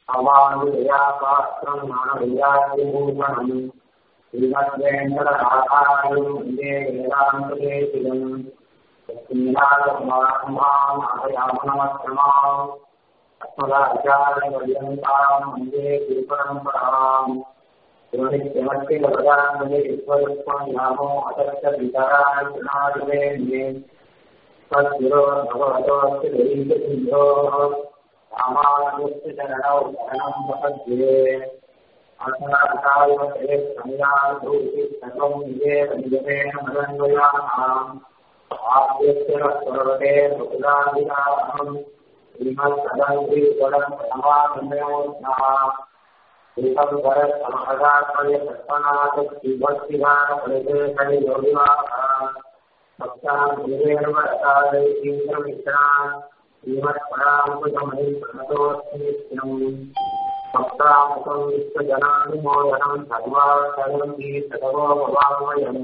அவானுயாபாத்திரம் ஞானவியாதிபூஷணம் ஸ்ரீமத்வேங்கடராகாரம் வந்தே வேதாந்ததேசிகம் லக்ஷ்மீநாதமாமாமயாமனமஸ்ரமாம் அஸ்மதாச்சாரியபர்யந்தாம் வந்தே குருபரம்பராம் சிவனித்யமத்திவதாந்தே விஸ்வருத்வம் யாமோ அதர்த்த விதராய் பிரணாதிவே மே तद्गुरो भगवतोऽस्ति दैकसिन्धोः रामानुजस्य चरणौ शरणं प्रपद्ये अर्थनाथायवते संयाभूति सर्वं निजेव निजमेन मदन्वयानाम् आद्यस्य पर्वते मुकुलादिनाहम् श्रीमत्सदङ्गिवरं प्रथमासमयोत्नः एकं वरसमहदात्मय तत्पनाथ श्रीभक्तिभागपरिदेशयोगिवाः भक्तान् गुरुवेणवरतादयीन्द्रमित्रान् श्रीमत्परामुखमयि प्रणतोऽस्मित्यम् भक्तामुखं विश्वजनानुमोदनं सर्वार्थं सदवो भवामयम्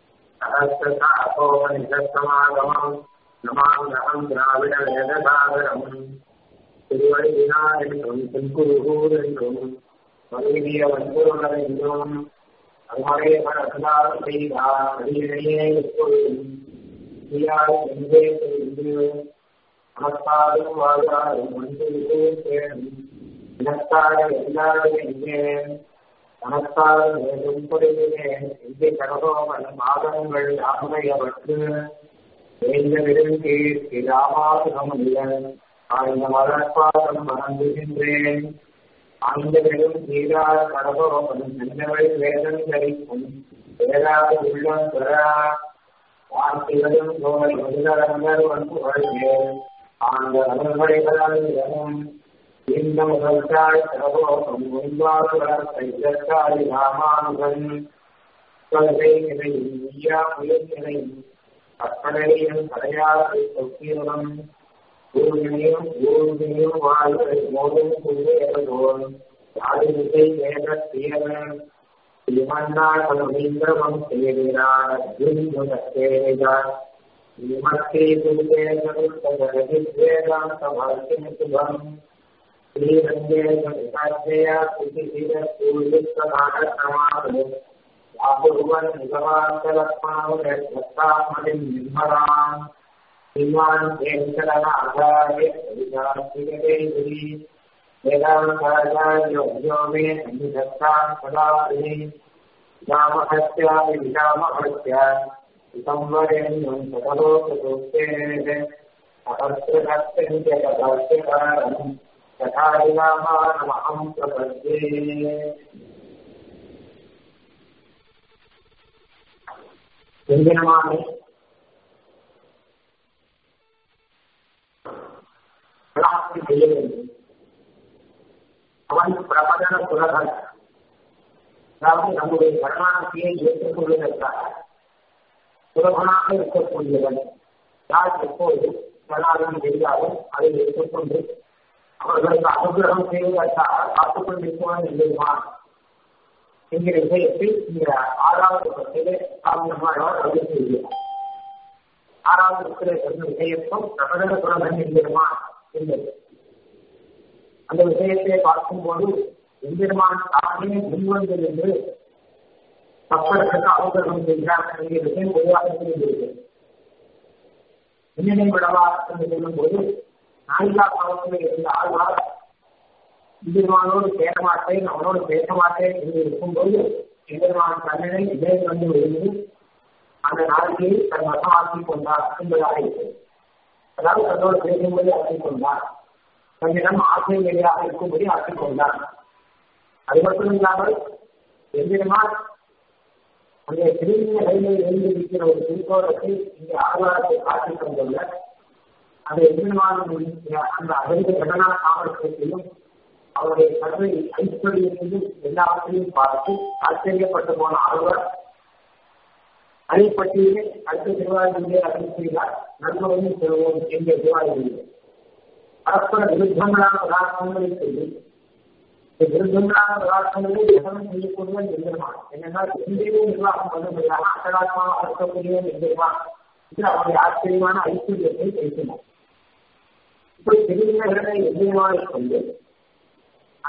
सहस्रशाखोपनिषत्समागमम् नमाम्यहं द्राविडवेदसागरम् திருவடிவினாரென்றும் தென்குருகூர் என்றும் மறுவிய வன்பொருளர் என்றும் அருமறை மனதால் செய்தார் அடியினையே எப்பொழுதும் நீயாய் எங்கே செய்து நமஸ்காரம் வாழ்வாரும் மனிதர்களே சேரும் எனக்காக எல்லாரும் எங்கேன் நமஸ்காரம் வேறும் பொழுதினேன் எங்கே கடகோமன் மாதங்கள் யாமையவற்று வேந்த விரும்பி ராமாசுகமுடியன் ஆய்ந்த மலர்பாதம் மறந்துகின்றேன் ஆய்ந்த பெரும் தீரா கடகோமன் சென்றவை வேதம் தரிக்கும் வேறாத உள்ளம் பெற வார்த்தைகளும் தோல் முதலரங்கர் வந்து வருகிறேன் ஆண்ட அருள்மொழிகளால் இடமும் இந்த முதல்தாய் கடகோமம் முன்பாக வளர்த்த இதற்காய் ராமானுகன் கொள்கை நிலையும் மெய்யா முயற்சினையும் கற்பனையும் கடையாளை சொத்தியம் ஊர்வினையும் ஊர்வினையும் வாழ்வை மோதும் புள்ளையதோன் யாழிசை வேத தீரன் திருமன்னாள் ரவீந்திரமம் சேவினார் சேவையார் விமர்சே வேதாந்த வாழ்க்கை சுபம் ஸ்ரீரங்கே விசாரியா சுதிர பூர்விஸ்வநாடகமானது ஆகுவன் நிகவாந்தலக்மாவுடன் நிர்மலான் श्रीमान वेंकटन आचार्य विद्यार्थी वेदांताचार्य यो मे संयुक्तां सदानि रामहत्या विरामहत्या संवरेण्यं सकलोकदोषेण सहस्रभक्तिं च तदस्यकारं तथा विरामानमहं प्रपद्ये சிந்தனமானே பிராப்தி செய்ய வேண்டும் அவன் பிரபதன சுரகன் அதாவது நம்முடைய கர்மானத்தையை ஏற்றுக்கொள்வதற்காக சுலபனாக இருக்கக்கூடியவன் யார் எப்போது சனாதனம் செய்தாலும் அதை ஏற்றுக்கொண்டு அவர்களுக்கு அனுகிரகம் செய்வதற்காக காத்துக் கொண்டிருப்பவன் இல்லைவான் என்கிற விஷயத்தை இந்த ஆறாவது பத்திலே காரணமாக பதிவு செய்கிறார் ஆறாவது இருக்கிற சொன்ன விஷயத்தும் பிரபதன சுரகன் என்கிறான் என்பது அந்த விஷயத்தை பார்க்கும்போது எம்பெருமான் தானே முன்வந்து என்று மக்களுக்கு அவசரம் செய்கிறார் என்கிற விஷயம் பொதுவாக தெரிந்திருக்கிறது என்னை விடவா என்று சொல்லும் போது நாயிகா காலத்தில் இருந்த ஆழ்வார் எம்பெருமானோடு சேர மாட்டேன் அவனோடு பேச மாட்டேன் என்று இருக்கும்போது எம்பெருமான் தன்னிலை இதே வந்து விழுந்து அந்த நாளையை தன் வசமாக்கிக் கொண்டார் என்பதாக இருக்கிறது அதாவது தன்னோடு பேசும்படி ஆக்கிக் கொண்டார் தன்னிடம் ஆசிரியராக இருக்கும்படி ஆக்கிக் கொண்டார் அது மட்டும் இல்லாமல் எந்திரமால் அந்த திருவிழ ரயிலில் எழுந்திருக்கிற ஒரு திருக்கோலத்தை இங்கே ஆழ்வாரத்தை காட்டிக் கொண்டுள்ள அந்த எந்திரமான அந்த அகந்த கடனா காவல்துறையிலும் அவருடைய கல்வி ஐஸ்வர்யத்தையும் எல்லாவற்றையும் பார்த்து ஆச்சரியப்பட்டு போன ஆழ்வார் அதை பற்றியே அடுத்த திருவாரூரிலே அருள் செய்தார் நன்மையும் பெறுவோம் என்ற திருவாரூரிலே பரஸ்பர விருத்தங்களான பதார்த்தங்களை சொல்லி விருத்தங்களான பதார்த்தங்களை எவனும் செய்யக்கூடியவன் எந்திரமான் என்னென்னால் எந்தையும் நிர்வாகம் பண்ண முடியாம அட்டகாசமாக இருக்கக்கூடியவன் எந்திரமான் இது அவருடைய ஆச்சரியமான ஐஸ்வர்யத்தை பேசினார் இப்படி திருவிழர்களை எந்திரமாக கொண்டு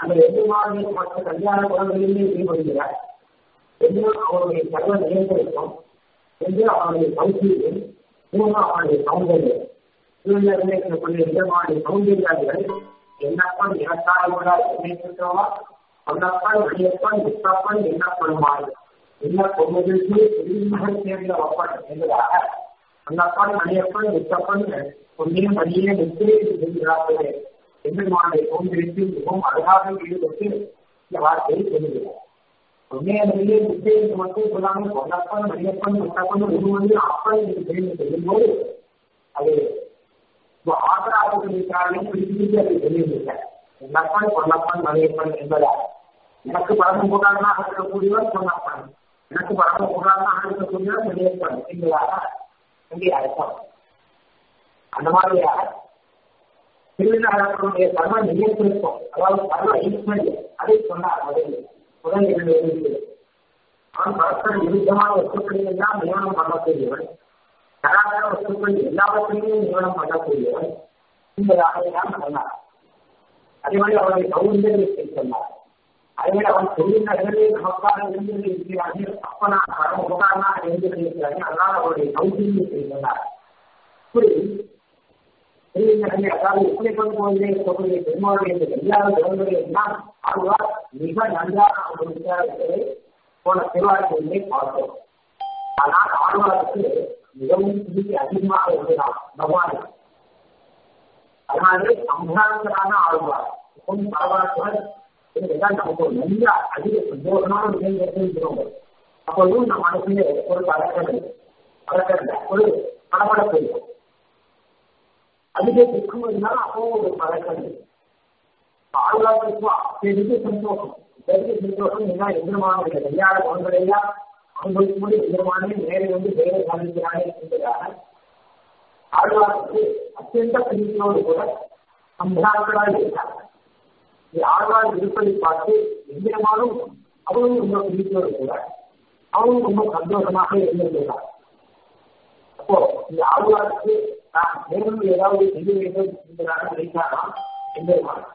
அந்த எதிர்மாறுகளை மற்ற கல்யாண குணங்களிலே ஈடுபடுகிறார் என்று அவருடைய சர்வ நியந்திரம் என்று அவருடைய சௌகரியம் மூணு அவருடைய சௌந்தரியம் இவர்களிடமே இருக்கக்கூடிய விதமான சௌந்தர்யாதிகள் என்னப்பன் எனக்காக நினைத்திருக்கிறவா பொன்னப்பன் மணியப்பன் முத்தப்பன் என்னப்படுமாறு என்ன பொண்ணுகளுக்கு பெருமகள் சேர்ந்த ஒப்பன் என்பதாக பொன்னப்பன் மணியப்பன் முத்தப்பன் பொன்னியும் மணியே முத்திரை செல்கிறார்களே எம்பெருமானை தோன்றிட்டு மிகவும் அழகாக ஈடுபட்டு இந்த வார்த்தையை சொல்லுகிறார் பொன்னையர்களே முத்திரை என்று மட்டும் சொல்லாமல் பொன்னப்பன் மணியப்பன் முத்தப்பன் ஒரு வந்து அப்பன் என்று தெரிந்து சொல்லும்போது அது ஆதரவாளர்களுக்காக பிடித்து அதை சொல்லியிருந்தார் பொன்னப்பன் பொன்னப்பன் மணியப்பன் என்பதால் எனக்கு பரம புகாரனாக இருக்கக்கூடியவர் பொன்னப்பன் எனக்கு பரம புகாரனாக இருக்கக்கூடியவர் மணியப்பன் என்பதாக இங்கே அர்த்தம் அந்த மாதிரியாக திருவிழாக்களுடைய சர்வ நியந்திருப்பம் அதாவது சர்வ ஐஸ்வர்யம் அதை சொன்னார் முதலில் முதல் இரண்டு எழுதியது அவன் பரஸ்பர விருத்தமான வஸ்துக்களை எல்லாம் நியமனம் பண்ணக்கூடியவன் சராசர வஸ்துக்கள் எல்லாவற்றையும் நியமனம் பண்ணக்கூடியவன் என்பதாக எல்லாம் சொன்னார் அதே மாதிரி அவருடைய சௌந்தரியத்தை சொன்னார் அதே அவன் தொழில்நகரிலே நமக்காக இருந்து இருக்கிறார்கள் அப்பனாக பரம உபகாரனாக இருந்து இருக்கிறார்கள் அதனால் அவருடைய சௌந்தரியத்தை சொன்னார் இப்படி திருநகரிலே அதாவது உப்பைப்பன் கோயிலே இருக்கக்கூடிய பெருமாளுடைய இந்த எல்லா குணங்களை எல்லாம் ஆழ்வார் மிக நன்றாக அவர் விசாரித்ததை போன திருவாரூரிலே பார்த்தோம் ஆனால் ஆழ்வாருக்கு மிகவும் பிடிக்க அதிகமாக இருந்ததாம் பகவான் அதனாலே சம்பாரங்களான ஆழ்வார் மிகவும் பரவாயில்லை இதுதான் நமக்கு ஒரு நல்ல அதிக சந்தோஷமான விஷயம் இருக்கிறோம் அப்பொழுதும் நம் மனசிலே ஒரு பழக்கம் பழக்கம் ஒரு படப்படப்பு இருக்கும் அதுவே துக்கம் இருந்தால் அப்போ ஒரு பழக்கம் ஆழ்வாருக்கு பெரிய சந்தோஷம் பெரிய சந்தோஷம் என்ன எதிர்மான கல்யாண குணங்களையெல்லாம் அவங்களுக்கு கூட எதிர்மானே நேரே வந்து வேலை காணிக்கிறானே என்பதாக ஆழ்வாருக்கு அத்தியந்த பிரிவினோடு கூட சம்பாரங்களாக இருக்கிறார் ஆழ்வார் இருப்பதை பார்த்து எந்திரமானும் அவரும் ரொம்ப பிடித்தோடு கூட அவரும் ரொம்ப சந்தோஷமாக இருந்திருக்கிறார் அப்போ இந்த ஆழ்வாருக்கு நான் மேலும் ஏதாவது செய்ய வேண்டும் என்பதாக நினைத்தாராம் எந்திரமான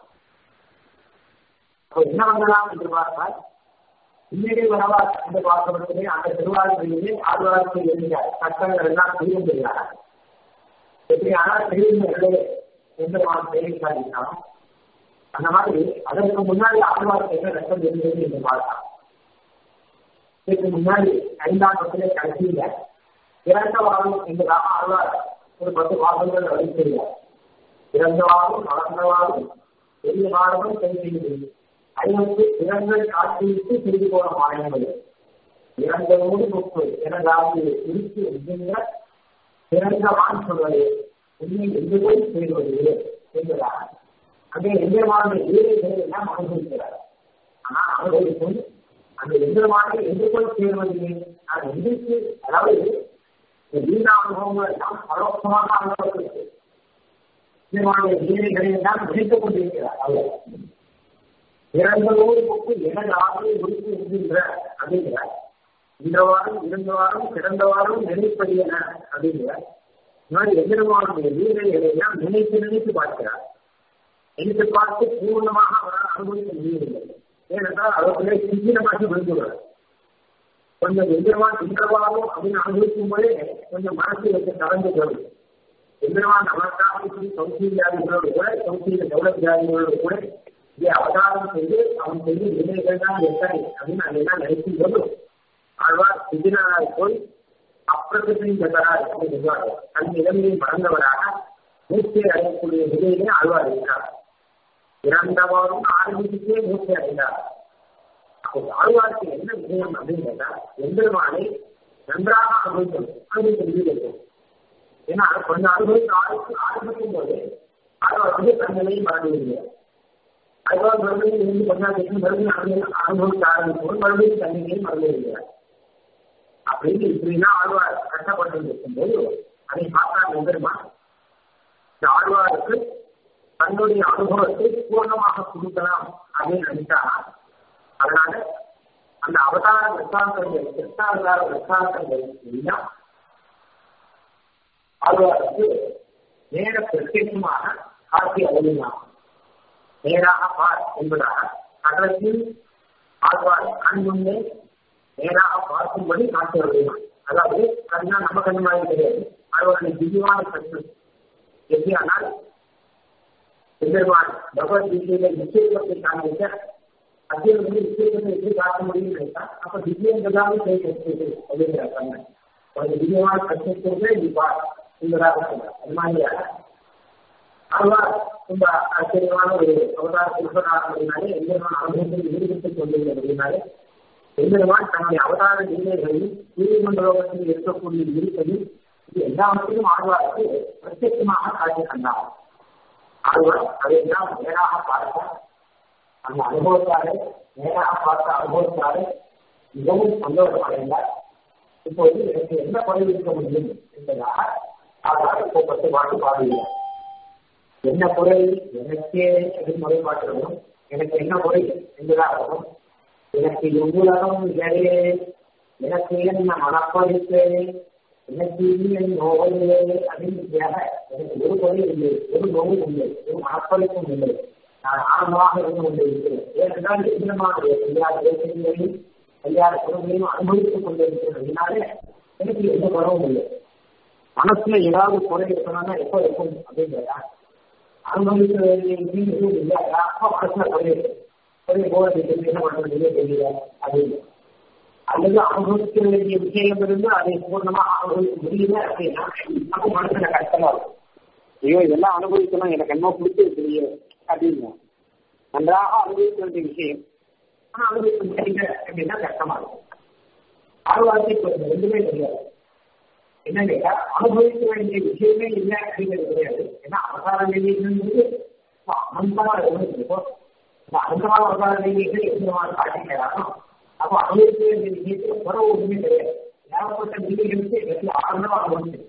அப்போ என்ன பண்ணலாம் என்று பார்த்தால் இன்னைக்கு வரவா என்று பார்க்கப்படுவதே அந்த திருவாரூரிலே ஆழ்வாருக்கு இருந்தார் சட்டங்கள் எல்லாம் தெரியும் செய்கிறார் எப்படி ஆனால் தெரிந்தவர்களே எந்திரமான செய்தி சாதிக்கலாம் அந்த மாதிரி அதற்கு முன்னாடி ஆழ்வாருக்கு என்ன ரத்தம் இருந்தது என்று பார்க்கலாம் இதுக்கு முன்னாடி ஐந்தாம் பக்கத்திலே கடைசியில இறந்த வாரம் என்பதாக ஆழ்வார் ஒரு பத்து பாகங்கள் அளிக்கிறார் இறந்த வாரம் வளர்ந்த வாரம் பெரிய வாரமும் செய்து ஐநூறு இறங்கள் காட்சிவிட்டு திரும்பி போன மாயங்கள் இறந்தவோடு முப்பு எனதாவது இருக்கு என்கின்ற இறந்தவான் சொல்வது உண்மை எங்கு போய் சேர்வது என்பதாக அந்த எந்திரமான ஏழைகளை எல்லாம் அனுபவிக்கிறார் ஆனா அவர்களுக்கும் அந்த எந்திரமான எங்கு போய் சேர்வது அது எந்திருக்கு அதாவது வீணா அனுபவங்கள் எல்லாம் பரோட்சமாக அனுபவத்திற்கு எந்திரமான ஏழைகளை எல்லாம் நினைத்துக் கொண்டிருக்கிறார் அவர் இறந்தவோடு முக்கு எனதாக உறுப்பு என்கின்ற அப்படிங்கிறார் இந்த வாரம் இருந்த வாரம் கிடந்த வாரம் நினைப்பது என அப்படிங்கிறார் இந்த மாதிரி எந்திரமானுடைய வீரர்களை எல்லாம் நினைத்து நினைத்து பார்க்கிறார் நினைத்து பார்த்து பூர்ணமாக அவரால் அனுபவிக்க முடியவில்லை ஏனென்றால் அவர்களே சிந்தினமாகி விழுந்துள்ளார் கொஞ்சம் எந்திரவான் இந்திரவாதம் அப்படின்னு அனுபவிக்கும் போதே கொஞ்சம் மனசு வச்சு கலந்து போடும் எந்திரவான் நமக்காக சௌசீல் ஜாதிகளோடு கூட சௌசீல டெவலப் ஜாதிகளோடு கூட இதை அவதாரம் செய்து அவன் செய்து நிலைகள் தான் எத்தனை அப்படின்னு அதெல்லாம் நினைக்கும் போது ஆழ்வார் சிதினாராய் போய் அப்பிரகத்தின் பெற்றராய் அப்படின்னு சொல்வார்கள் தன் நிலைமையை மறந்தவராக மூச்சை அடையக்கூடிய நிலையிலே ஆழ்வார் இருக்கிறார் இறந்தவாறும் ஆரம்பிச்சுட்டே மூச்சை அடைந்தார் அப்போ ஆழ்வாருக்கு என்ன விஷயம் அப்படின்னு கேட்டா எம்பெருமானை நன்றாக அனுபவிக்கணும் அனுபவிக்க முடியும் ஏன்னா கொஞ்சம் அனுபவித்து ஆரம்பித்து ஆரம்பிக்கும் போது ஆழ்வார் வந்து தன்னிலையை மறந்து விடுகிறார் அதுவாக மறுபடியும் இருந்து கொஞ்ச நாள் மறுபடியும் அனுபவிக்க ஆரம்பிக்கும் மறுபடியும் தன்னிலையை மறந்து விடுகிறார் அப்படின்னு இப்படின்னா ஆழ்வார் கஷ்டப்பட்டு இருக்கும்போது அதை பார்த்தார் எம்பெருமான் இந்த ஆழ்வாருக்கு தன்னுடைய அனுபவத்தை பூர்ணமாக கொடுக்கலாம் அப்படின்னு நினைச்சா அதனால அந்த அவதார விசாரங்கள் கிருஷ்ணாவதார விசாரங்கள் எல்லாம் ஆழ்வாருக்கு நேர பிரத்யேகமாக காட்சி அருளினார் நேராக பார் என்பதாக கடலத்தில் ஆழ்வார் கண் முன்னே நேராக பார்க்கும்படி காட்டு வருகிறான் அதாவது கண்ணா நம்ம கண்ணு மாதிரி கிடையாது அவருடைய திவ்யமான கண்ணு எப்படியானால் எம்பெருமான் பகவத்கீதையில நிச்சயத்தை காண்பிக்க அத்தியம் வந்து நிச்சயத்தை எப்படி காட்ட முடியும்னு நினைத்தா அப்ப திவ்யங்களாக கை கற்றுது அப்படிங்கிற கண்ணன் ஒரு திவ்யமான கற்றுக்கிறது இப்பா சுந்தராக சொல்றார் அது மாதிரியாக அல்வார் ரொம்ப ஆச்சரியமான ஒரு அவதார புருஷனாக அப்படின்னாலே எம்பெருமான் அனுபவத்தில் ஈடுபட்டுக் கொண்டிருந்த அப்படின்னாலே எம்பெருமான் தன்னுடைய அவதார நிலைகளில் நீதிமன்றத்தில் இருக்கக்கூடிய இருப்பதில் இது எல்லாவற்றையும் ஆழ்வாருக்கு பிரத்யட்சமாக காட்சி கண்டார் ஆழ்வார் அதையெல்லாம் நேராக பார்த்தார் அந்த அனுபவத்தாலே நேராக பார்த்த அனுபவத்தாலே மிகவும் சந்தோஷம் அடைந்தார் இப்போது எனக்கு என்ன குறை இருக்க முடியும் என்பதாக ஆழ்வார் இப்போ பத்து பாட்டு பாடுகிறார் என்ன குறை எனக்கே எது முறைப்பாட்டுகளும் எனக்கு என்ன குறை என்பதாகவும் எனக்கு எவ்வுலகம் இடையே எனக்கு என்ன மனப்படிப்பு எனக்கு என் நோயிலே அப்படின்னு எனக்கு ஒரு குறை இல்லை ஒரு நோயும் இல்லை ஒரு மனப்படிப்பும் இல்லை நான் ஆனந்தமாக இருந்து கொண்டிருக்கிறேன் ஏனென்றால் எதிரமாக எல்லா தேசங்களையும் எல்லா குணங்களையும் அனுபவித்துக் கொண்டிருக்கிறேன் அதனால எனக்கு எந்த குறவும் இல்லை மனசுல ஏதாவது குறை இருக்கணும்னா எப்போ இருக்கும் அப்படின்னு கேட்டா அனுபவிக்க வேண்டிய எதுவும் இல்லை அப்போ மனசுல குறை இருக்கு குறை போறது என்ன பண்றது தெரியல அப்படின்னு அல்லது அனுபவிக்க வேண்டிய விஷயம் இருந்து அதை பூர்ணமாக அனுபவிக்க முடியல அப்படின்னா அப்போ மனசுல கஷ்டமா இருக்கும் ஐயோ இதெல்லாம் அனுபவிக்கணும் எனக்கு என்ன பிடிச்சிருக்கு அப்படின்னு நன்றாக அனுபவிக்க வேண்டிய விஷயம் ஆனா அனுபவிக்க முடியல அப்படின்னா கஷ்டமா இருக்கும் ஆழ்வார்த்தை இப்போ ரெண்டுமே தெரியாது என்ன கேட்டா அனுபவிக்க வேண்டிய விஷயமே இல்லை அப்படிங்கிறது கிடையாது ஏன்னா அவதார நிலைங்கிறது அனந்தமா இருக்கும் இந்த அனந்தமான அவதார நிலைகள் எந்த காட்டிக்கிறாரோ அப்போ அனுபவிக்க வேண்டிய விஷயத்துல குறவு ஒன்றுமே கிடையாது ஏகப்பட்ட நிலைகளுக்கு எனக்கு ஆனந்தமா அனுபவிச்சு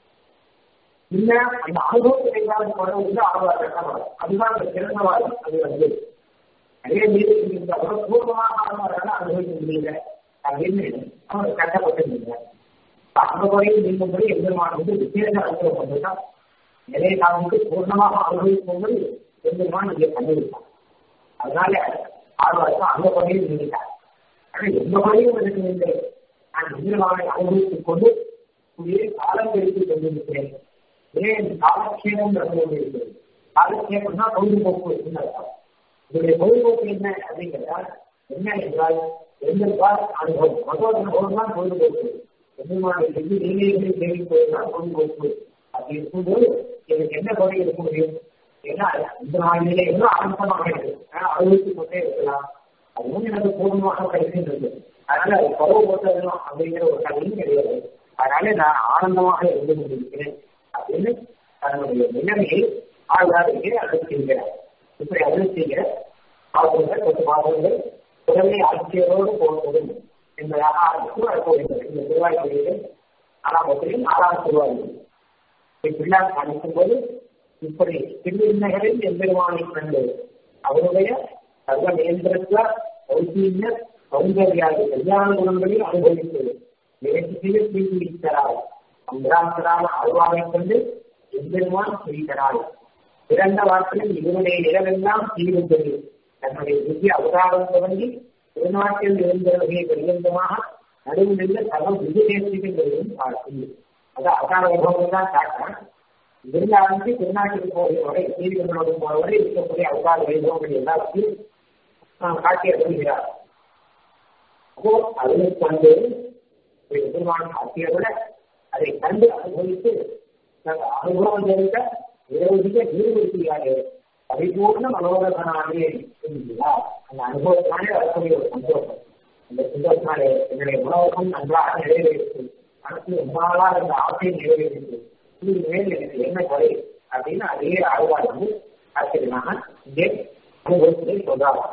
இல்ல அந்த அனுபவத்தை இல்லாத குறவு வந்து ஆழ்வார் கட்டப்படும் அதுதான் அந்த சிறந்தவாதம் அது வந்து நிறைய மீது இருந்தாலும் பூர்வமாக ஆழ்வாரால அனுபவிக்க முடியல அப்படின்னு அவர் கட்டப்பட்டிருந்தார் அந்த முறையில் நீங்கும்படி எம்பெருமான் வந்து விசேஷ அனுபவம் கொண்டுதான் நிறைய நாம் வந்து பூர்ணமாக அனுபவிக்கும்போது எம்பெருமான் இங்கே பண்ணியிருக்கான் அதனால ஆழ்வாருக்கு அந்த முறையில் நீங்கிட்டார் ஆனால் எந்த முறையும் எனக்கு இல்லை நான் எம்பெருமானை அனுபவித்துக் கொண்டு உயிரை காலம் கழித்துக் கொண்டிருக்கிறேன் ஏன் காலக்ஷேபம் நடந்து கொண்டிருக்கிறது காலக்ஷேபம்னா பொழுதுபோக்கு என்று அர்த்தம் இதனுடைய பொழுதுபோக்கு என்ன அப்படிங்கிறதால் என்ன என்றால் எங்கள் அனுபவம் பகவத் அனுபவம் தான் பொழுதுபோக்கு பெருமானை செஞ்சு நீங்களே தேடி போயிருந்தால் பொழுதுபோக்கு அப்படி இருக்கும்போது எனக்கு என்ன குறை இருக்க முடியும் ஏன்னா இந்த நாளிலே எவ்வளவு ஆனந்தமாக இருக்கு அனுபவித்துக் கொண்டே இருக்கலாம் அது வந்து எனக்கு பூர்ணமாக கிடைக்கின்றது அதனால அது குறவு போட்டதும் அப்படிங்கிற ஒரு கதையும் கிடையாது அதனால நான் ஆனந்தமாக இருந்து கொண்டிருக்கிறேன் அப்படின்னு தன்னுடைய நிலைமையை ஆழ்வாரிலே அகற்றுகிறார் இப்படி அகற்றுகிற பாவங்கள் பத்து பாவங்கள் உடனே ஆட்சியரோடு போவதும் என்பதாக ஆரம்பித்து வரப்போகின்றது இந்த திருவாய்மொழியில் ஆறாமத்திலும் ஆறாம் திருவாய்மொழி இப்படிலாம் காணிக்கும் போது இப்படி திருநகரில் எம்பெருமானை கண்டு அவருடைய சர்வ நியந்திரத்த சௌசீன்ய சௌந்தர்யாதி கல்யாண குணங்களையும் அனுபவித்தது நிகழ்ச்சியிலே தீர்ப்பிடிக்கிறார் அம்பிராந்தரான ஆழ்வாரை கண்டு எம்பெருமான் செய்கிறார் பிறந்த வார்த்தையில் இவருடைய நிலவெல்லாம் தீர்ந்தது தன்னுடைய திவ்ய அவதாரம் தொடங்கி திருநாட்டில் இருந்தவர்களை பரியந்தமாக நடுவில் இருந்த சர்வ விஜயதேசிகளையும் பார்த்து அது அவதார வைபவம் தான் காட்டுறேன் இங்கிருந்து ஆரம்பிச்சு திருநாட்டுக்கு போகிற வரை நீதிமன்றோடு போன வரை இருக்கக்கூடிய அவதார வைபவங்கள் எல்லாத்தையும் காட்டி வருகிறார் அப்போ அதில் கொண்டு பெருமான் காட்டிய விட அதை கண்டு அனுபவித்து அனுபவம் தெரிந்த விரோதிக ஈடுபடுத்தியாரு பரிபூர்ண மனோரகனானே என்கிறார் அந்த அனுபவத்தினாலே வரக்கூடிய ஒரு சந்தோஷம் அந்த சந்தோஷத்தினாலே என்னுடைய உணவகம் நன்றாக நிறைவேறிச்சு மனசு ரொம்ப நாளா இருந்த ஆசையை நிறைவேறிச்சு இது மேல் எனக்கு என்ன குறை அப்படின்னு அதே ஆழ்வார் வந்து ஆச்சரியமாக இங்கே அனுபவத்திலே சொல்றாங்க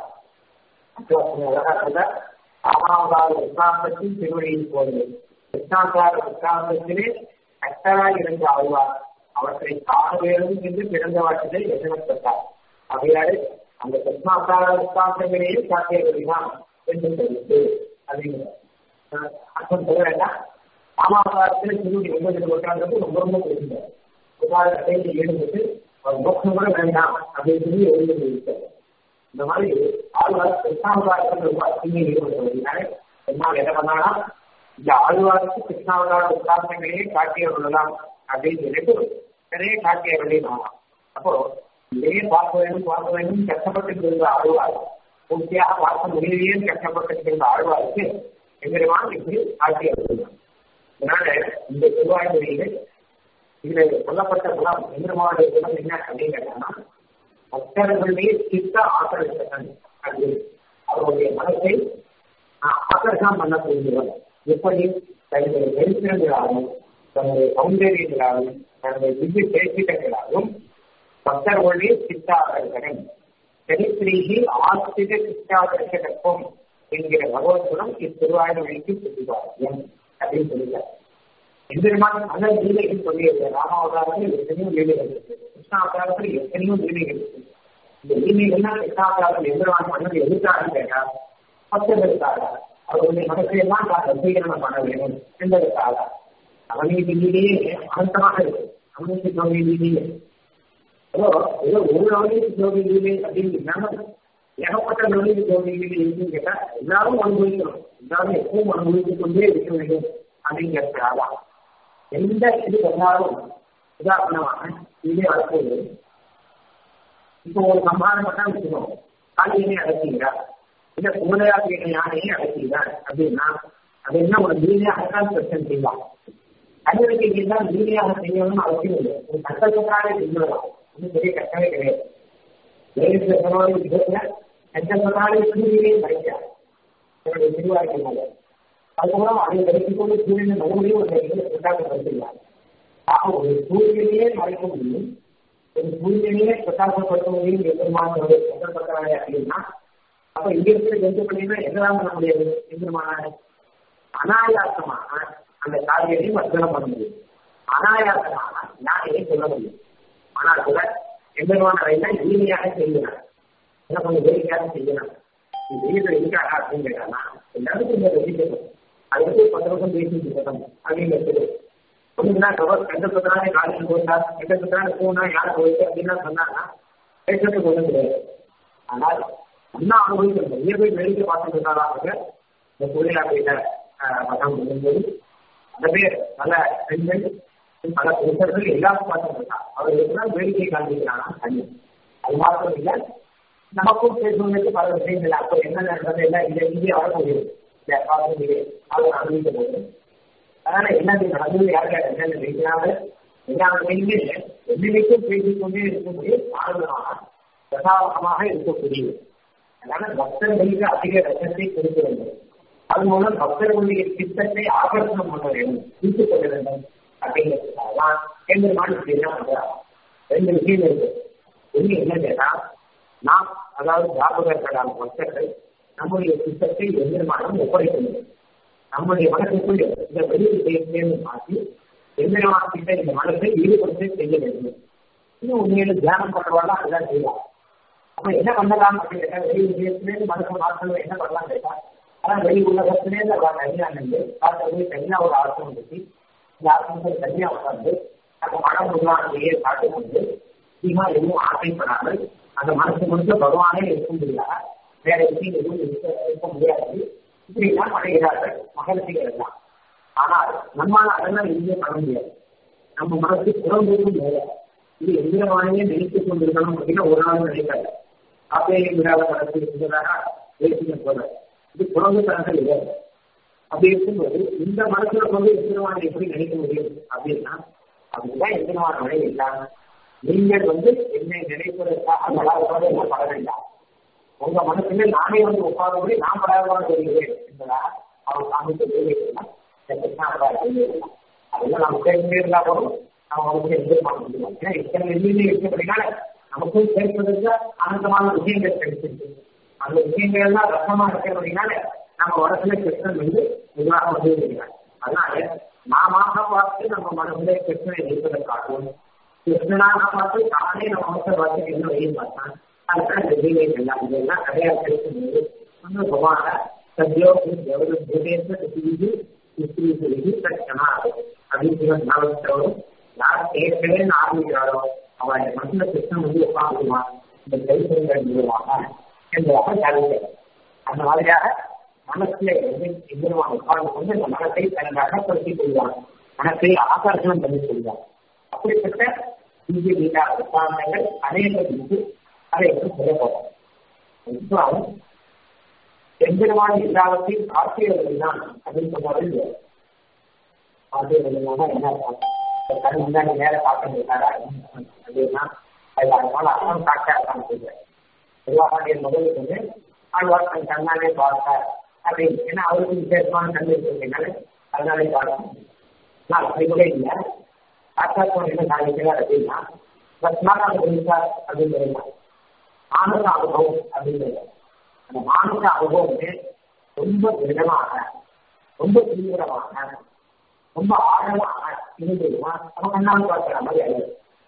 அழகா சொல்ற ஆமாவதார விசாந்தத்தின் திருவழியில் போகிறது விசாந்தார விசாந்தத்திலே கட்டராய் இருந்த ஆழ்வார் அவற்றை காண வேண்டும் என்று பிறந்த வாட்டிலே எண்ணப்பட்டார் அவையாறு அந்த கிருஷ்ணாசார விசாந்தங்களையே காட்டியவர்கள்தான் என்று தெரிவித்து அப்படிங்கிற அர்த்தம் சொல்ல வேண்டாம் ராமாவதாரத்தில் திருவடி ஒன்பது கொண்டாடுறது ரொம்ப ரொம்ப பிடிச்சிருந்தார் குமார கதையில் ஈடுபட்டு அவர் மோட்சம் கூட வேண்டாம் அப்படின்னு சொல்லி எழுதி இருக்கிறார் இந்த மாதிரி ஆழ்வார் கிருஷ்ணாவதாரத்தில் ரொம்ப அசிங்க ஈடுபட்டதுனால என்னால் என்ன பண்ணானா இந்த ஆழ்வாருக்கு கிருஷ்ணாவதார உதாரணங்களையே காட்டிய விடலாம் அப்படின்னு சொல்லிட்டு நிறைய காட்டிய விடலாம் அப்போ இதையே பார்க்க வேண்டும் பார்க்க வேண்டும் கஷ்டப்பட்டு இருந்த ஆழ்வார் பூர்த்தியாக பார்க்க முடியலையே கஷ்டப்பட்டு இருந்த ஆழ்வாருக்கு எம்பெருமான் இப்படி காட்டிய விடலாம் அதனால இந்த திருவாய்மொழிகள் இதுல சொல்லப்பட்ட குணம் எம்பெருமானுடைய குணம் என்ன அப்படின்னு கேட்டாங்கன்னா பக்தர்களுடைய சித்த ஆக்கர்ஷகன் அது அவருடைய மனத்தை ஆக்கர்ஷம் பண்ணக்கூடியவர் எப்படி தன்னுடைய தரிசனங்களாகவும் தன்னுடைய சௌந்தரியங்களாகவும் தன்னுடைய திவ்ய பேசிட்டங்களாகவும் பக்தர்களுடைய சித்தாகர்ஷகன் சரித்திரீகி ஆஸ்திக சித்தாகர்ஷகத்துவம் என்கிற பகவத்குணம் இத்திருவாயுமொழிக்கு சுத்திபாரியம் அப்படின்னு சொல்லுகிறார் எம்பெருமான் பல லீலைகள் சொல்லியது ராமாவதாரத்தில் எத்தனையோ லீலைகள் இருக்கு கிருஷ்ணாவதாரத்தில் எத்தனையோ லீலைகள் இருக்கு இந்த லீலைகள்லாம் கிருஷ்ணாவதாரத்தில் எம்பெருமான் பண்ணது எதுக்காக கேட்டா பக்தர்களுக்காக அவர்களுடைய மனசையெல்லாம் தான் ரசீகரணம் பண்ண வேண்டும் என்பதற்காக அவனுக்கு லீலையே அனந்தமாக இருக்கு அவனுக்கு ஜோதி லீலையே ஏதோ ஏதோ ஒரு நவநீதி ஜோதி லீலை அப்படின்னு இல்லாம ஏகப்பட்ட நவநீதி ஜோதி லீலை இருக்குன்னு கேட்டா எல்லாரும் அனுபவிக்கணும் எல்லாரும் எப்பவும் அனுபவித்துக் கொண்டே இருக்க வேண்டும் அப்படிங்கிறதுக்காக எந்த இது வந்தாலும் உதாரணமாக இதே வரப்போகுது இப்போ ஒரு சம்பாதம் பண்ணா வச்சுக்கணும் காளியனை அடக்குகிறார் இல்ல குமலையாசிரியனை யானையை அடக்குகிறார் அப்படின்னா அது என்ன ஒரு லீலையாகத்தான் பிரச்சனை செய்யலாம் கண்ணுக்கு தான் லீலையாக செய்யணும்னு அவசியம் இல்லை ஒரு கஷ்டப்பட்டாலே செஞ்சிடலாம் ஒன்றும் பெரிய கஷ்டமே கிடையாது வேறு விதத்துல கஷ்டப்பட்டாலே சூரியனை மறைக்கிறார் என்னுடைய திருவாரூர் அதுக்கப்புறம் அதை கிடைத்துக் கொண்டு சூரியனை மறுபடியும் ஒரு இதில் பிரகாசப்படுத்தினார் ஆக ஒரு சூரியனையே மறைக்க முடியும் ஒரு சூரியனையே பிரகாசப்படுத்த முடியும் எம்பெருமானோட சந்தர்ப்பத்தாரே அப்படின்னா அப்ப இங்க இருக்கிற ஜந்துக்களையுமே என்னதான் பண்ண முடியாது எம்பெருமான அனாயாசமாக அந்த காரியத்தையும் வர்த்தனம் பண்ண முடியும் அனாயாசமாக ஞானியை சொல்ல முடியும் ஆனால் கூட எம்பெருமான அறையில எளிமையாக செய்யலாம் என்ன கொஞ்சம் வேடிக்கையாக செய்யலாம் இது வீட்டில் இருக்காங்க அப்படின்னு கேட்டானா எல்லாருக்கும் இந்த ரசிக்கணும் அதுக்கு பத்து வருஷம் பேசிட்டு இருக்கணும் அப்படிங்கிறது ஒண்ணுனா கவர் எந்த சொன்னாலே காலேஜ் போயிட்டா எந்த சொன்னாலும் போனா யார் போயிட்டு அப்படின்னா சொன்னாங்கன்னா பேசுறதுக்கு ஒன்றும் கிடையாது ஆனால் அண்ணா அனுபவிக்கணும் நிறைய பேர் வேடிக்கை பார்த்துட்டு இருந்தாலும் இந்த சூழ்நிலை போயிட்ட மதம் பண்ணும்போது அந்த பேர் பல பெண்கள் பல புருஷர்கள் எல்லாரும் பார்த்துட்டு இருக்காங்க அவர்களுக்கு தான் வேடிக்கை காண்பிக்கிறாங்க தண்ணி அது மாத்திரம் இல்லை நமக்கும் பேசுவதற்கு பல விஷயங்கள் அப்போ என்ன நடந்தது எல்லாம் இங்கே இங்கே வர முடியும் இந்த காலத்திலே அவர் அனுபவிக்க போகுது அதனால என்னது நடந்தது யார் யார் என்னென்ன பேசினாங்க எல்லா நிலையுமே என்னைக்கும் பேசிக்கொண்டே இருக்கக்கூடிய ஆனந்தமாக பிரசாதமாக இருக்கக்கூடியது அதனால பக்தர்களுக்கு அதிக ரசத்தை கொடுக்க வேண்டும் அது மூலம் பக்தர்களுடைய சித்தத்தை ஆகர்ஷணம் பண்ண வேண்டும் ஈர்த்துக் கொள்ள வேண்டும் அப்படிங்கிறதுக்காக தான் எங்கள் மாநில இப்படிதான் பண்றாங்க ரெண்டு விஷயம் இருக்கு ஒண்ணு என்ன கேட்டா நாம் அதாவது ஜாபகர்களான பக்தர்கள் நம்முடைய சித்தத்தை எந்திரமானம் ஒப்படைக்க முடியும் நம்முடைய மனசுக்குள் இந்த வெளி விஷயத்தையும் மாற்றி எந்திரமானத்திட்ட இந்த மனசை ஈடுபடுத்தி செய்ய வேண்டும் இன்னும் உண்மையில தியானம் பண்றவாள் அதுதான் செய்யலாம் அப்ப என்ன பண்ணலாம் அப்படின்னு கேட்டா வெளி விஷயத்திலேருந்து மனசை மாற்றணும் என்ன பண்ணலாம் கேட்டா அதான் வெளி உலகத்திலேருந்து அவள் தனியா நின்று பார்த்தவங்க தனியா ஒரு ஆசனம் கட்டி இந்த ஆசனத்தை தனியா உட்கார்ந்து அந்த மனம் உருவானதையே காட்டுக்கொண்டு அதிகமா எதுவும் ஆசைப்படாமல் அந்த மனசு முழுக்க பகவானே இருக்க முடியாத வேற விஷயம் எதுவும் இருக்க இருக்க முடியாது இப்படிலாம் படைகிறார்கள் மகர்ஷிகள் எல்லாம் ஆனால் நம்மால அதெல்லாம் எதுவுமே பண்ண முடியாது நம்ம மனசு புறம்பூர்வம் வேலை இது எந்திரமானே நினைத்துக் கொண்டிருக்கணும் அப்படின்னா ஒரு நாள் நினைக்காது காப்பேயை விடாத மனசு இருந்ததாக பேசின போல இது புறம்புத்தனங்கள் இல்லை அப்படி இருக்கும்போது இந்த மனசுல கொண்டு எந்திரமான எப்படி நினைக்க முடியும் அப்படின்னா அதுதான் எந்திரமான வழி இல்லாம நீங்கள் வந்து என்னை நினைப்பதற்காக படாதவாறு என்ன பட வேண்டாம் உங்க மனசுல நானே வந்து உட்கார்ந்து நான் படாதவாறு சொல்கிறேன் என்பதா அவர் சாமிக்கு தெரிவிக்கலாம் அதெல்லாம் நம்ம தெரிஞ்சே இருந்தா போதும் நம்ம வந்து எதிர்பார்க்க முடியும் ஏன்னா இத்தனை எண்ணிலே இருக்கிறபடினால நமக்கும் சேர்ப்பதற்கு ஆனந்தமான விஷயங்கள் கிடைச்சிருக்கு அந்த விஷயங்கள் எல்லாம் ரசமா இருக்கிறபடினால நம்ம மனசுல கிருஷ்ணன் வந்து நிர்வாக வந்து இருக்கிறார் அதனால நாம பார்த்து நம்ம மனசுல கிருஷ்ணனை வைப்பதற்காகவும் கிருஷ்ணனாக பார்த்து தானே நம்ம மனசை பார்த்து என்ன வழியும் பார்த்தான் அதுதான் இந்த லீலைகள் எல்லாம் இதெல்லாம் கிடையாது கிடைக்கும்போது நம்ம பகவான சத்யோ எவ்வளவு பூதேச இது இது பிரச்சனா அப்படின்னு ஞாபகத்தோடும் யார் கேட்கவேன்னு ஆரம்பிக்கிறாரோ அவன் மனசுல கிருஷ்ணன் வந்து உட்காந்துருவான் இந்த கைத்தறிகள் மூலமாக என்பதாக சாதிக்கிறது அந்த மாதிரியாக மனசுல வந்து எம்பெருமான் உட்கார்ந்து கொண்டு அந்த மனத்தை தனது அகப்படுத்திக் கொள்வான் மனத்தை ஆகர்ஷணம் பண்ணி கொள்வான் அப்படிப்பட்ட இந்திய வீட்டா உட்கார்ந்தங்கள் அநேக இருக்கு அதை வந்து சொல்லப்போம் இப்போ எம்பெருமான் எல்லாவற்றையும் காட்டியவர்கள் தான் அப்படின்னு சொன்னார்கள் காட்டியவர்களாக என்ன அர்த்தம் கண் முன்னாடி நேர பார்க்க முடியாதா அப்படின்னா அது அதனால அர்த்தம் காட்ட அர்த்தம் சொல்றேன் திருவாபாண்டியன் முதல் வந்து ஆழ்வார் தன் கண்ணாலே பார்த்தார் அப்படின்னு ஏன்னா அவருக்கு விசேஷமான கண் இருக்கிறதுனால அதனாலே பார்க்கணும் நான் அப்படி கூட இல்லை ஆச்சாரம் என்ன சாதிக்கிறார் அப்படின்னா ரத்னாராக இருந்தார் அப்படிங்கிறது ஆனந்த அனுபவம் அப்படிங்கிறது அந்த மானச அனுபவமே ரொம்ப திடமாக ரொம்ப தீவிரமாக ரொம்ப ஆழமாக இருந்ததுன்னா நம்ம கண்ணால் பார்க்கிற மாதிரி அல்ல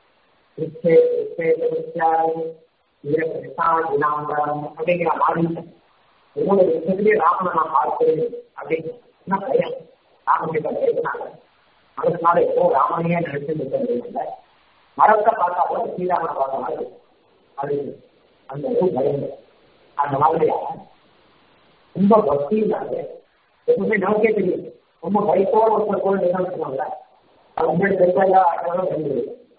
அப்படிங்கிற மாதிரி ஒவ்வொரு விஷயத்திலேயே ராமனை நான் பார்க்கிறேன் அப்படின்னு பயம் ராமகிட்ட பேசினாங்க மனசுனால எப்போ ராமனையே நினைச்சு இருக்கிறது மரத்தை பார்த்தா கூட ஸ்ரீராமனை பார்த்த மாதிரி அது அந்த ஒரு பயம் அந்த மாதிரியா ரொம்ப பக்தி இல்லாத எப்பவுமே நமக்கே தெரியும் ரொம்ப பயத்தோட ஒருத்தர் கூட நினைச்சுக்கோங்க அது முன்னாடி பெருசாக ஆட்டங்களும் தெரிஞ்சது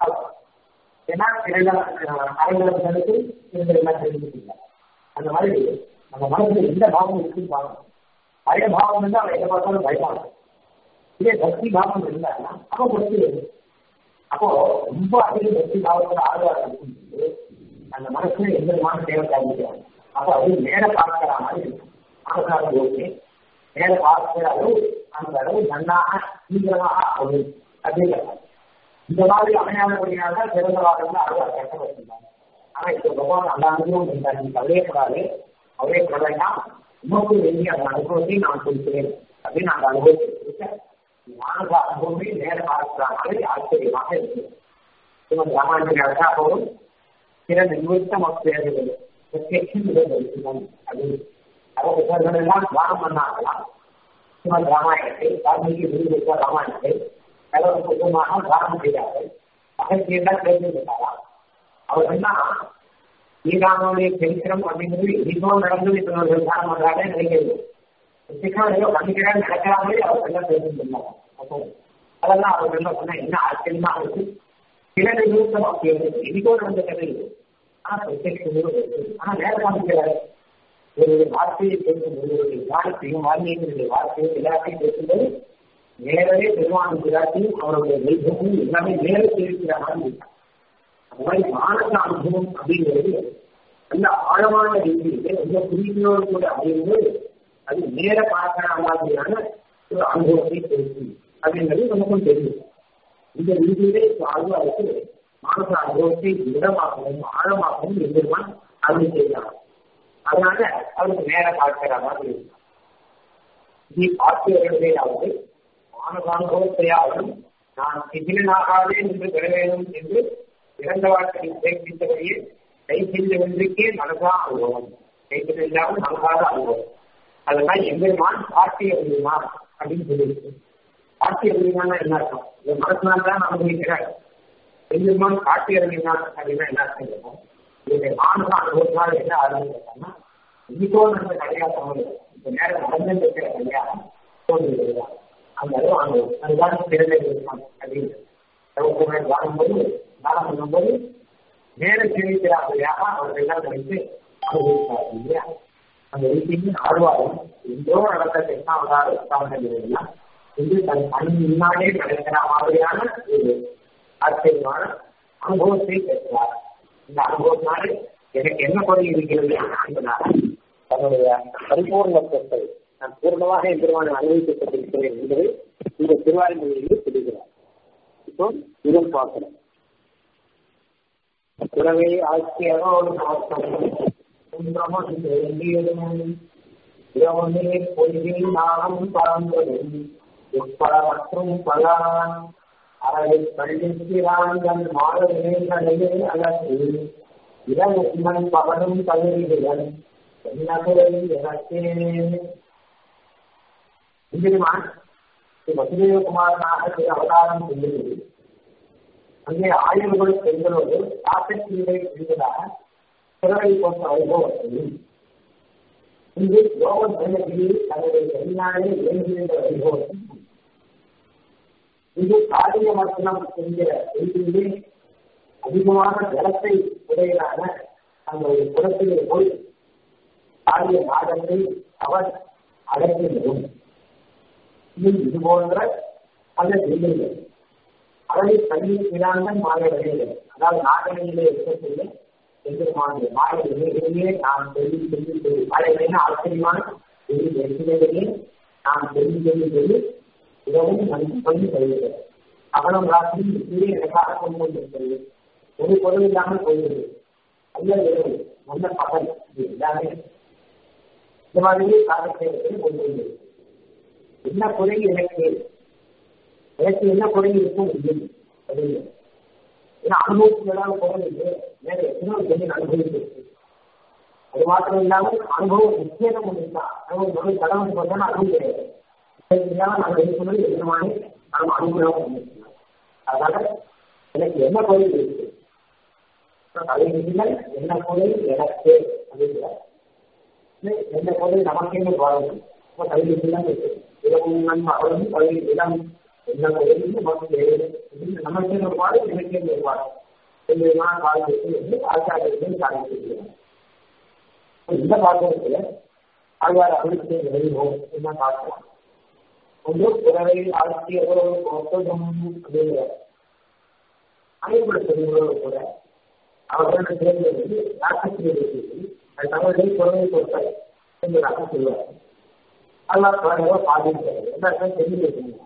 ஏன்னா அரைங்களுக்கு கருத்து இருந்த எல்லாம் தெரிஞ்சுக்கல அந்த மாதிரி நம்ம மனசுல எந்த பாவம் இருக்குன்னு பார்க்கணும் பழைய பாவம் இருந்தா அவன் எதை பார்த்தாலும் பயப்பாங்க இதே பக்தி பாவம் இருந்தாருன்னா அப்போ பக்தி வரும் அப்போ ரொம்ப அதிக பக்தி பாவத்தோட ஆழ்வார் இருக்கும்போது அந்த மனசுல எந்த விதமான தேவை காமிக்கிறாங்க அப்போ அது நேர பார்க்கிற மாதிரி இருக்கும் மனசாக போது நேர பார்க்கிற அளவு அந்த அளவு நன்னாக தீவிரமாக ஆகும் அப்படிங்கிறாங்க இந்த மாதிரி அமையாதபடியாக சிறந்தவாதம் அறுபது கஷ்டப்பட்டிருந்தாங்க ஆனா இப்ப பகவான் அந்த அனுபவம் இருந்தார் நீ கவலையப்படாது கவலையப்பட வேண்டாம் உமக்கு வேண்டிய அந்த அனுபவத்தை நான் கொடுக்கிறேன் அப்படின்னு அந்த அனுபவத்தை கொடுத்த மானச அனுபவமே நேர பார்க்கிற மாதிரி ஆச்சரியமாக இருக்கு இவன் ராமாயண அழகாகவும் சில நிமித்த மக்கள் பிரத்யட்சம் தரிசனம் அப்படின்னு அவங்க எல்லாம் தியானம் பண்ணாங்களாம் சிவன் ராமாயணத்தை வால்மீகி விருது ராமாயணத்தை கலவர சுத்தமாக தானம் செய்தார்கள் அகத்தியெல்லாம் தேர்ந்தெடுத்தாராம் அவர் என்ன ஸ்ரீராமனுடைய சரித்திரம் அப்படிங்கிறது இன்னும் நடந்தது இப்ப அவர்கள் தானம் பண்றாங்க நினைக்கிறது சீக்கிரம் ஏதோ பண்ணிக்கிறாங்க நடக்கிறாங்களே அவர் எல்லாம் தேர்ந்தெடுத்தாங்க அப்போ அதெல்லாம் அவர் என்ன சொன்னா என்ன ஆச்சரியமா இருக்கு சில நிறுத்தம் அப்படி இருக்கு இதுக்கோ நடந்த கதை இது ஆனா பிரத்யட்சம் ஆனா நேரம் காமிக்கிறாரு ஒரு வார்த்தையை பேசும்போது ஒரு வார்த்தையும் வால்மீகியுடைய வார்த்தையும் எல்லாத்தையும் பேசும்போது நேரவே பெருமான் பிராட்டியும் அவருடைய வைபவமும் எல்லாமே நேர தெரிவிக்கிற மாதிரி அந்த மாதிரி மானச அனுபவம் அப்படிங்கிறது நல்ல ஆழமான ரீதியிலே ரொம்ப புரிமையோடு கூட அப்படிங்கும்போது அது நேர பார்க்கிற மாதிரியான ஒரு அனுபவத்தை பேசும் அப்படிங்கிறது நமக்கும் தெரியும் இந்த ரீதியிலே ஆழ்வாருக்கு மானச அனுபவத்தை திடமாகவும் ஆழமாகவும் எம்பெருமான் அருள் செய்கிறார் அதனால அவருக்கு நேர பார்க்கிற மாதிரி இருக்கும் இது ஆசிரியர்களையாவது மானசானுபவத்தையாலும் நான் சிகிலனாகாதே என்று பெற வேண்டும் என்று இறந்த வாழ்க்கையை உபயோகித்தபடியே கை செஞ்சவன்றிற்கே மனசா அனுபவம் கைத்தல் இல்லாமல் மனசாத அனுபவம் அதெல்லாம் எம்பெருமான் காட்டிய முடியுமா அப்படின்னு சொல்லியிருக்கு காட்டிய முடியுமானா என்ன அர்த்தம் இந்த மனசினால் தான் அனுபவிக்கிறார் எம்பெருமான் காட்டிய முடியுமா அப்படின்னா என்ன அர்த்தம் இருக்கும் இதனுடைய மானச அனுபவத்தினால் என்ன ஆரம்பிச்சாங்கன்னா இன்னைக்கோ நடந்த கல்யாணம் சமயம் இந்த நேரம் நடந்து இருக்கிற கல்யாணம் தோன்றுகிறது அந்த அளவு அனுபவம் அதுதான் சிறந்த விருப்பம் அப்படின்னு வாங்கும்போது தானம் பண்ணும்போது நேர சேமிக்கிறார்களாக அவர்கள் எல்லாம் நினைத்து அனுபவித்தார்கள் இல்லையா அந்த ரீதியில் ஆழ்வாரும் எங்கோ நடந்த தென்னாவதார உத்தாரணங்கள் எல்லாம் இன்று தன் கண் முன்னாலே நடக்கிற மாதிரியான ஒரு ஆச்சரியமான அனுபவத்தை பெற்றார் இந்த அனுபவத்தினாலே எனக்கு என்ன குறை இருக்கிறது என்பதால் தன்னுடைய பரிபூர்ணத்தை நான் பூர்ணமாக என் திருமணம் அனுபவிக்கப்பட்டிருக்கிறேன் என்பதை இந்த திருவாரூரில் சொல்லுகிறார் இப்போ இதன் பார்க்கிறோம் குறவை ஆட்சியரோடு இரவனே பொய்யில் நானும் பறந்ததும் உட்பட மற்றும் பல அறை கல்விக்கிறான் மாணவர்களே அகற்றி இரவு பகலும் பகுதிகள் என்னகுறை எனக்கே இந்திரமான் வசுதேவகுமாரனாக சில அவதாரம் செய்கிறது அங்கே ஆயுள்கள் பெண்களோடு ஆசக்தியை செய்வதாக சிறவை போன்ற வைபவத்தையும் இங்கு யோக தர்மகிரி தன்னுடைய கையாலே இயங்குகின்ற வைபவம் இது காரிய மத்தனம் என்கிற செய்தியிலே அதிகமான ஜலத்தை உடையதான அந்த ஒரு குளத்திலே போய் காரிய நாடத்தை அவர் அடக்கின்றோம் இது இது போன்ற பல நிலைகள் அவரை பள்ளி பிராந்தன் மாணவர்கள் அதாவது நாடகங்களிலே இருக்கக்கூடிய எதிர்மான மாய நிலைகளிலே நாம் சொல்லி சொல்லி சொல்லி மாயவிலைன்னா ஆச்சரியமான வெற்றிலையே நாம் சொல்லி சொல்லி சொல்லி இரவும் நமக்கு சொல்லி தருகிறது அவனும் ராத்திரி இப்படியே எனக்காக கொண்டு வந்திருக்கிறது ஒரு பொருள் இல்லாமல் போகிறது நல்ல இரவு நல்ல பகல் இது எல்லாமே இந்த மாதிரி காலத்தை கொண்டு வந்தது என்ன குறை எனக்கு எனக்கு என்ன குறை இருக்கும் இல்லை அப்படின்னு ஏன்னா அனுபவத்துக்கு ஏதாவது குறை இல்லை வேற எத்தனையோ சொல்லி அனுபவிச்சிருக்கு அது மாத்திரம் இல்லாமல் அனுபவம் நிச்சயம் ஒன்றுதான் அனுபவம் நம்ம கடவுள் பார்த்தா அனுபவம் கிடையாது இல்லாமல் நம்ம இருக்கிறது எதிரமான நம்ம அனுபவம் பண்ணிருக்கோம் அதனால எனக்கு என்ன குறை இருக்கு அதை நீங்கள் என்ன குறை எனக்கு அப்படிங்கிற எந்த குறை நமக்கே வாழணும் இப்போ கல்வியெல்லாம் இருக்கு இரவும் நன்மை அவளும் கல்வி இடம் என்ன குறையும் நமக்கு நமக்கே ஒரு பாடம் எனக்கே ஒரு பாடம் எல்லாம் காலத்துக்கு வந்து ஆச்சாரியர்கள் காரணம் இந்த பாத்திரத்துல ஆழ்வார் அபிவிருத்தி வெளிவோம் என்ன பார்க்கலாம் ஒன்று பிறவை ஆட்சியரோ ஒத்தகம் அப்படிங்கிற அனைவருடைய கூட அவர்களுக்கு தேர்ந்தெடுத்து ராட்சசியை அது தமிழை குழந்தை கொடுத்தார் என்பதாக சொல்லுவார் அதெல்லாம் குழந்தைவோ பாதிக்கிறது எல்லாருக்கும் தெரிஞ்சு வைக்கணும்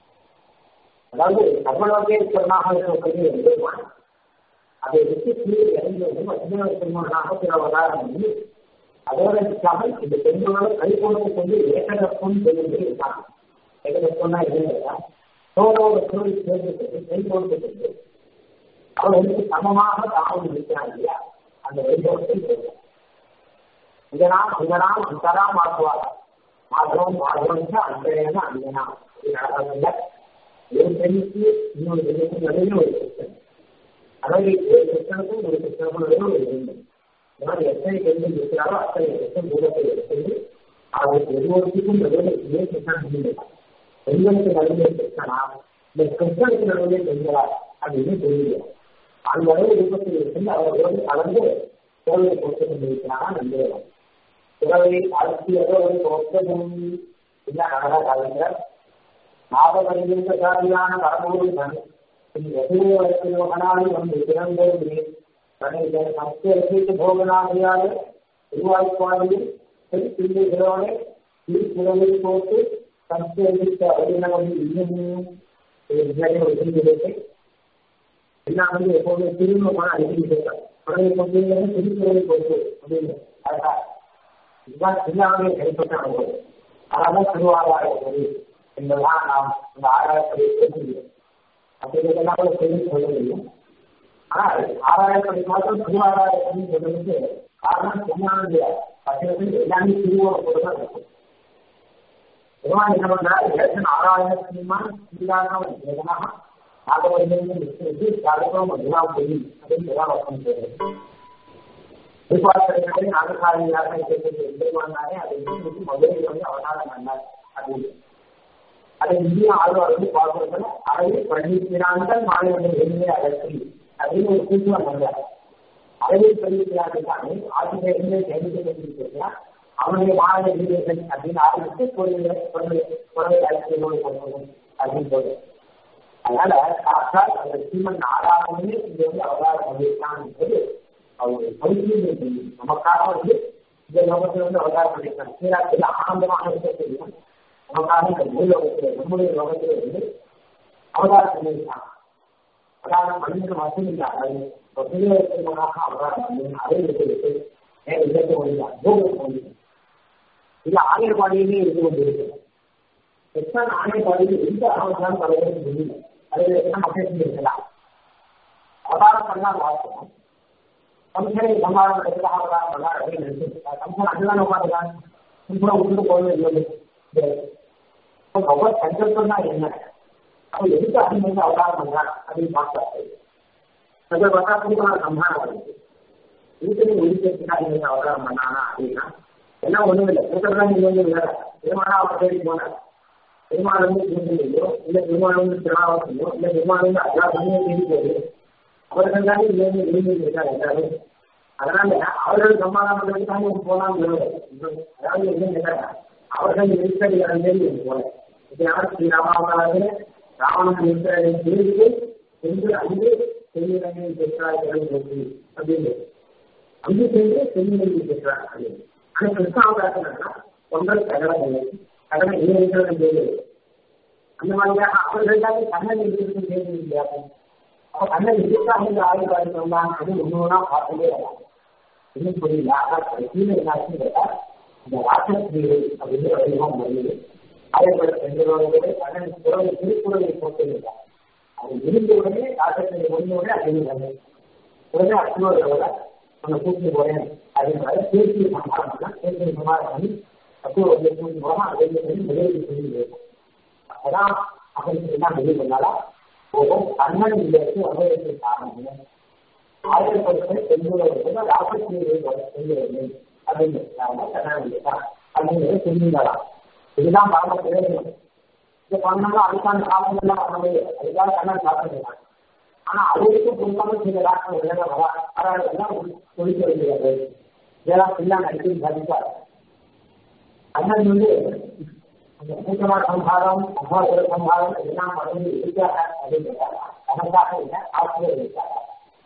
அதாவது தமிழோகே பெருமாக இருக்கக்கூடிய எம்பெருமான் அதை விட்டு கீழே இறங்கி வந்து அஜ்ஞான பெருமானாக பிற அவதாரம் பண்ணி அதோட நிற்காமல் இந்த பெண்களோட கை கொடுத்து கொண்டு ஏகதப்பம் தெரிந்து இருக்காங்க ஏகதப்பம்னா என்னன்னா சோழோட குரல் சேர்ந்து கை கொடுத்து கொண்டு அவர்களுக்கு சமமாக தாமும் இருக்கிறார் இல்லையா அந்த வைபவத்தை சொல்றார் இதனால் இதனால் அந்தராம் ஆக்குவார் மாதவம் மாதவம் அந்தரேன அந்தனா நடக்கவில்லை ஒரு பெண்ணுக்கு இன்னொரு பெண்ணுக்கு நடுவில் ஒரு கிருஷ்ணன் அதாவது ஒரு கிருஷ்ணனுக்கும் ஒரு கிருஷ்ணனுக்கும் நடுவில் ஒரு பெண்ணு இந்த மாதிரி எத்தனை பெண்கள் இருக்கிறாரோ அத்தனை கிருஷ்ணன் தூரத்தை எடுத்து அவருக்கு ஒவ்வொருத்திற்கும் நடுவில் இதே கிருஷ்ணன் இருந்திருக்கான் பெண்களுக்கு நடுவில் கிருஷ்ணனா இந்த கிருஷ்ணனுக்கு நடுவில் பெண்களா அப்படின்னு தெரியல அந்த அளவு ரூபத்தில் இருந்து அவர்களோடு கலந்து கோவிலை கொடுத்து கொண்டிருக்கிறாங்க நம்புகிறோம் உறவை அரசியலோ ஒரு ஒத்ததும் இல்ல அழகா கலைஞர் ஞாபகரியான பரமூருடன் எதிர்வரத்தில் வந்து திறந்தோடு சமஸ்கிருதிக்கு போகனாகையாக உருவாய்ப்பாடியில் பிள்ளைகளோட திருக்குறளை போட்டு சம்ஸ்கிருதிக்கு அறிஞர்கள் இன்னும் ஒரு திருவிழத்தை எல்லாம் வந்து எப்போதுமே திரும்ப அடிக்கடி கேட்பாங்க பழைய கொண்டு திருக்குறளை போட்டு அப்படின்னு அழகா இதுதான் எல்லாமே கைப்பற்ற அனுபவம் அதான் திருவாராய மொழி என்பதெல்லாம் நாம் இந்த ஆராயப்படி பேசுகிறோம் அப்படிங்கிறதெல்லாம் தெரிந்து சொல்ல முடியும் ஆனால் ஆராயப்படி மாத்திரம் திருவாராயப்படி சொல்றதுக்கு காரணம் சொன்னாங்க பத்திரத்தில் எல்லாமே திருவோட கூட தான் இருக்கும் பெருமாள் என்ன பண்றாரு இலக்கண ஆராயணத்தின்மான் சீராக வேதனாக ஆகவர்கள் இருக்கிறது தகவல் எல்லாம் தெரியும் அப்படின்னு எல்லாம் வசனம் சொல்றது திருப்பாத்திரங்களை நாகசாரியாக எதிர்வானாரே அதை மதுரை வந்து அவதாரம் பண்ணார் அப்படின்னு அதை இந்திய ஆழ்வார் வந்து பார்க்கறதுல அதை பள்ளிக்கிறார்கள் மாணவர்கள் வெளியே அகற்றி அப்படின்னு ஒரு கூட்டம் வந்தார் அளவை பள்ளிக்கிறார்கள் தானே ஆசிரியர்களே கைது பண்ணிருக்கிறார் அவனுடைய மாணவ வீரர்கள் அப்படின்னு ஆரம்பித்து குழந்தை குழந்தை குழந்தை அழைச்சியோடு போகணும் அப்படின்னு சொல்றது அதனால சாட்சாத் அந்த சீமன் ஆராதனையே இங்க வந்து அவதாரம் பண்ணியிருக்கான் என்பது அவருடைய பரிசீலனை செய்யும் நமக்காக வந்து இந்த லோகத்தில் வந்து அவதாரம் பண்ணியிருக்காங்க சீராத்தில் ஆனந்தமாக இருக்கக்கூடிய நமக்காக இந்த பூலோகத்தில் நம்முடைய லோகத்தில் வந்து அவதாரம் பண்ணியிருக்காங்க அவதாரம் பண்ணின மட்டும் இல்லாமல் பெரியவர்களாக அவதாரம் பண்ணி அதை விட்டு வேற இடத்தை முடிந்தார் பூகம் முடிந்தார் இது ஆயர்பாடியிலே இருந்து கொண்டிருக்கிறது எத்தனை ஆயர்பாடியில் எந்த அவதாரம் தலைவர் முடியல அதில் என்ன மக்கள் இருக்கலாம் அவதாரம் பண்ணால் வாசம் ஃபங்க்ஷனை சம்பாதம் எடுத்து அவதாரம் பண்ணார் அப்படின்னு நினைச்சிருக்காங்க ஃபங்க்ஷன் அதுதான் உட்காந்துருக்காங்க சிம்பிளா விட்டுட்டு போகவே இல்லை ஒவ்வொரு சங்கல்பம் தான் என்ன அவன் எதுக்கு அதிகம் வந்து அவதாரம் பண்றான் அப்படின்னு பார்த்தாரு அதை பார்த்தா புதுமான சம்ஹாரம் வருது இதுக்கு ஒழிக்கிறதுக்காக நீங்க அவதாரம் பண்ணானா அப்படின்னா எல்லாம் ஒண்ணும் இல்லை இருக்கிறதா நீங்க வந்து வேற பெருமானா அவர் தேடி போனார் பெருமாள் வந்து திருமலையோ இல்ல பெருமாள் வந்து திருநாவத்தையோ இல்ல பெருமாள் வந்து எல்லா சமயம் தேடி போகுது அவர்கள் தானே இருந்து விரும்பி இருக்காரு எல்லாரும் அதனால அவர்கள் சமாதானம் தானே போலாம் அதாவது என்ன அவர்கள் இருக்கிற இடம் தேடி போல இப்ப ஸ்ரீராமாவதாரே ராவணன் இருக்கிற தெரிந்து சென்று அங்கு செல்லிடங்களை பெற்றார்கள் அப்படின்னு அங்கு சென்று செல்லிடங்களை பெற்றார் அப்படின்னு ஆனா கிருஷ்ணாவதாரத்தினா பொங்கல் கடலை கடலை எங்க இருக்கிறது அந்த மாதிரியாக அவர்கள் தான் கண்ணன் இருக்கிறது தேடி இல்லையா அப்ப கண்ணன் எதுக்காக இந்த ஆயுள் வந்தான் அது ஒண்ணுனா பார்த்ததே வரலாம் இன்னும் புரியல ஆனா கடைசியில் என்ன ஆச்சுன்னு கேட்டா இந்த ராசஸ்ரீகள் அப்படின்னு வடிவம் வருது அதேபோல பெண்களோடு கண்ணன் குரலை திருக்குறளை போட்டிருந்தார் அது இருந்த உடனே ராசஸ்ரீ ஒன்னோட அறிவுறாங்க உடனே அசுவரோட உன்னை கூப்பிட்டு போறேன் அப்படின்றாரு பேசி சமாதானம் பேசி சமாதானம் பண்ணி அசுவரோட கூப்பிட்டு போனா அதே மாதிரி முதலீடு சொல்லி அப்பதான் அவருக்கு என்ன முடிவு பண்ணாலா போகும் கண்ணன் இல்லைக்கு அவருக்கு காரணம் ஆயிரம் வருஷம் செல்லுவது ராசஸ்ரீயை செல்லுவது அப்படின்னு கண்ணன் இல்லையா அப்படிங்கிறத சொல்லியிருந்தாராம் இதுதான் பரம பிரயோஜனம் இது பண்ணாலும் அதுக்கான காலங்கள்லாம் பண்ண முடியாது அதுக்காக கண்ணன் சாப்பிடுறாங்க ஆனா அவருக்கு பொருளாக சில ராஷ்டிரம் இல்லைன்னா வரா ஆனால் எல்லாம் ஒழிக்க வேண்டியது இதெல்லாம் பிள்ளை நடித்து பாதிப்பார் கண்ணன் வந்து அந்த கூட்டமா சம்ஹாரம் அம்மாசுர சம்ஹாரம் எல்லாம் மறந்து இருக்காங்க அப்படின்னு கேட்டாங்க தனக்காக இல்லை ஆசிரியர் இருக்காங்க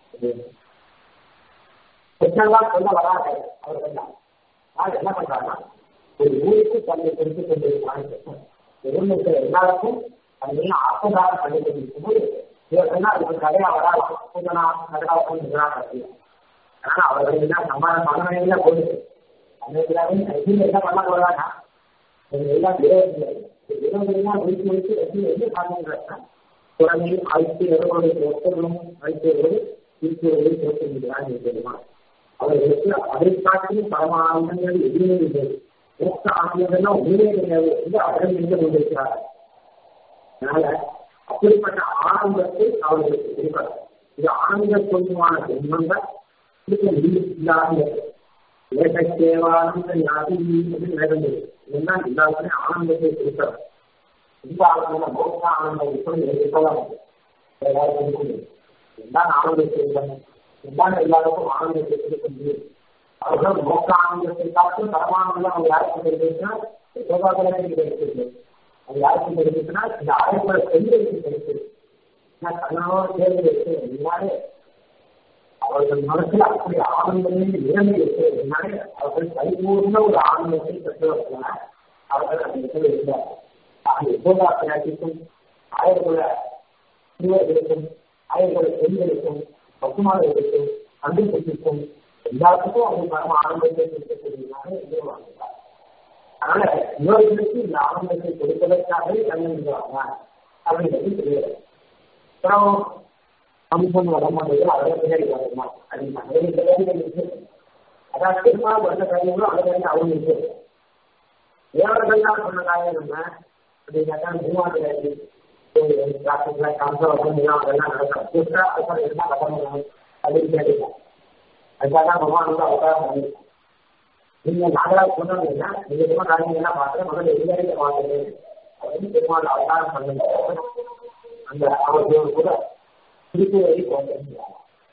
பிரச்சனைலாம் சொல்ல வராது அவர்கள் நான் என்ன பண்றாங்கன்னா ஒரு ஊருக்கு தன்னை கொடுத்து கொண்டிருக்கிறாங்க ஊரில் இருக்கிற எல்லாருக்கும் தன்னையும் ஆசைதாக பண்ணி கொண்டிருக்கும்போது இவர் சொன்னா அதுக்கு கடையா வராலாம் பூஜனா கடா உட்காந்து ஆனா அவர்கள் என்ன சம்மானம் பண்ண வேண்டியதா போகுது அந்த எல்லாரும் என்ன பண்ண போறாங்க எல்லாம் விரோதிகள் விரோதிகள்லாம் முடிச்சு முடிச்சு எப்படி வந்து காரணங்கிறாங்க குழந்தையும் அழைத்து எவர்களுடைய ஒத்தர்களும் அழைத்தவர்கள் திருச்சியோடு சேர்த்திருக்கிறார் தெரியுமா அவர்களுக்கு அதை காட்டிலும் பரமானந்தங்கள் எதுவுமே இல்லை மோட்ச ஆனந்தம்லாம் ஒன்றுமே கிடையாது என்று அவர்கள் நின்று கொண்டிருக்கிறார் அதனால அப்படிப்பட்ட ஆனந்தத்தை அவர்களுக்கு கொடுக்கிறார் இது ஆனந்த சொந்தமான ஜென்மங்கள் இருக்க இல்லாத ஏகத்தேவானந்த யாதி என்று நடந்தது இதெல்லாம் எல்லாருமே ஆனந்தத்தை கொடுக்கிறார் இந்த ஆனந்தம் மோட்ச ஆனந்தம் எப்படி இருக்கலாம் எல்லாம் ஆனந்தத்தை எல்லாம் எல்லாருக்கும் ஆனந்தத்தை கொடுக்க முடியும் அவர்கள் மோட்ச ஆனந்தத்தை காட்டும் பரமானந்தம் அவங்க யாருக்கு கிடைக்குன்னா யோகாக்களே கிடைக்கிறது அது யாருக்கு கிடைக்குதுன்னா இந்த ஆயப்பட பெண்களுக்கு கிடைக்குது ஏன்னா கண்ணனோட தேர்வு இருக்கு எல்லாரே அவர்கள் மனசில் அப்படி ஆனந்தமே நிலைமை இருக்கிறதுனால அவர்கள் பரிபூர்ண ஒரு ஆனந்தத்தை பெற்றவர்களால் அவர்கள் அந்த இடத்துல இருந்தார் ஆக எப்போதா பிராட்டிக்கும் ஆயர்குல சிறுவர்களுக்கும் ஆயர்குல பெண்களுக்கும் பசுமார்களுக்கும் கண்டுபிடிக்கும் எல்லாத்துக்கும் அவங்க பரம ஆனந்தத்தை கொடுக்கக்கூடியதாக எதிர்வாங்க அதனால இவர்களுக்கு இந்த ஆனந்தத்தை கொடுப்பதற்காகவே கண்ணன் அப்படிங்கிறது தெரியாது அப்புறம் கம்பன் வரமாட்டது அதில் பின்னாடி வரமா அதிகமா இருக்கு அதான் திரும்ப வந்த காரியங்களும் அதை வந்து அவங்க இருக்கு தேவர்கள்லாம் சொன்ன காரியம் என்ன அப்படின்னாக்கா மூவாயிரத்தி கம்சவசம் அதெல்லாம் நடக்கும் புதுசா அப்புறம் என்ன கட்டணும் அப்படின்னு கேட்டுக்கோம் அதுக்காக பகவான் வந்து அவதாரம் பண்ணி நீங்க நாகராஜ் சொன்னீங்கன்னா நீங்க என்ன காரியங்கள்லாம் பார்த்து முதல்ல எதிர்க்க பார்த்துட்டு அப்படின்னு பெருமாள் அவதாரம் பண்ணுங்க அந்த அவர்களோடு கூட திருப்பதி போகிறார்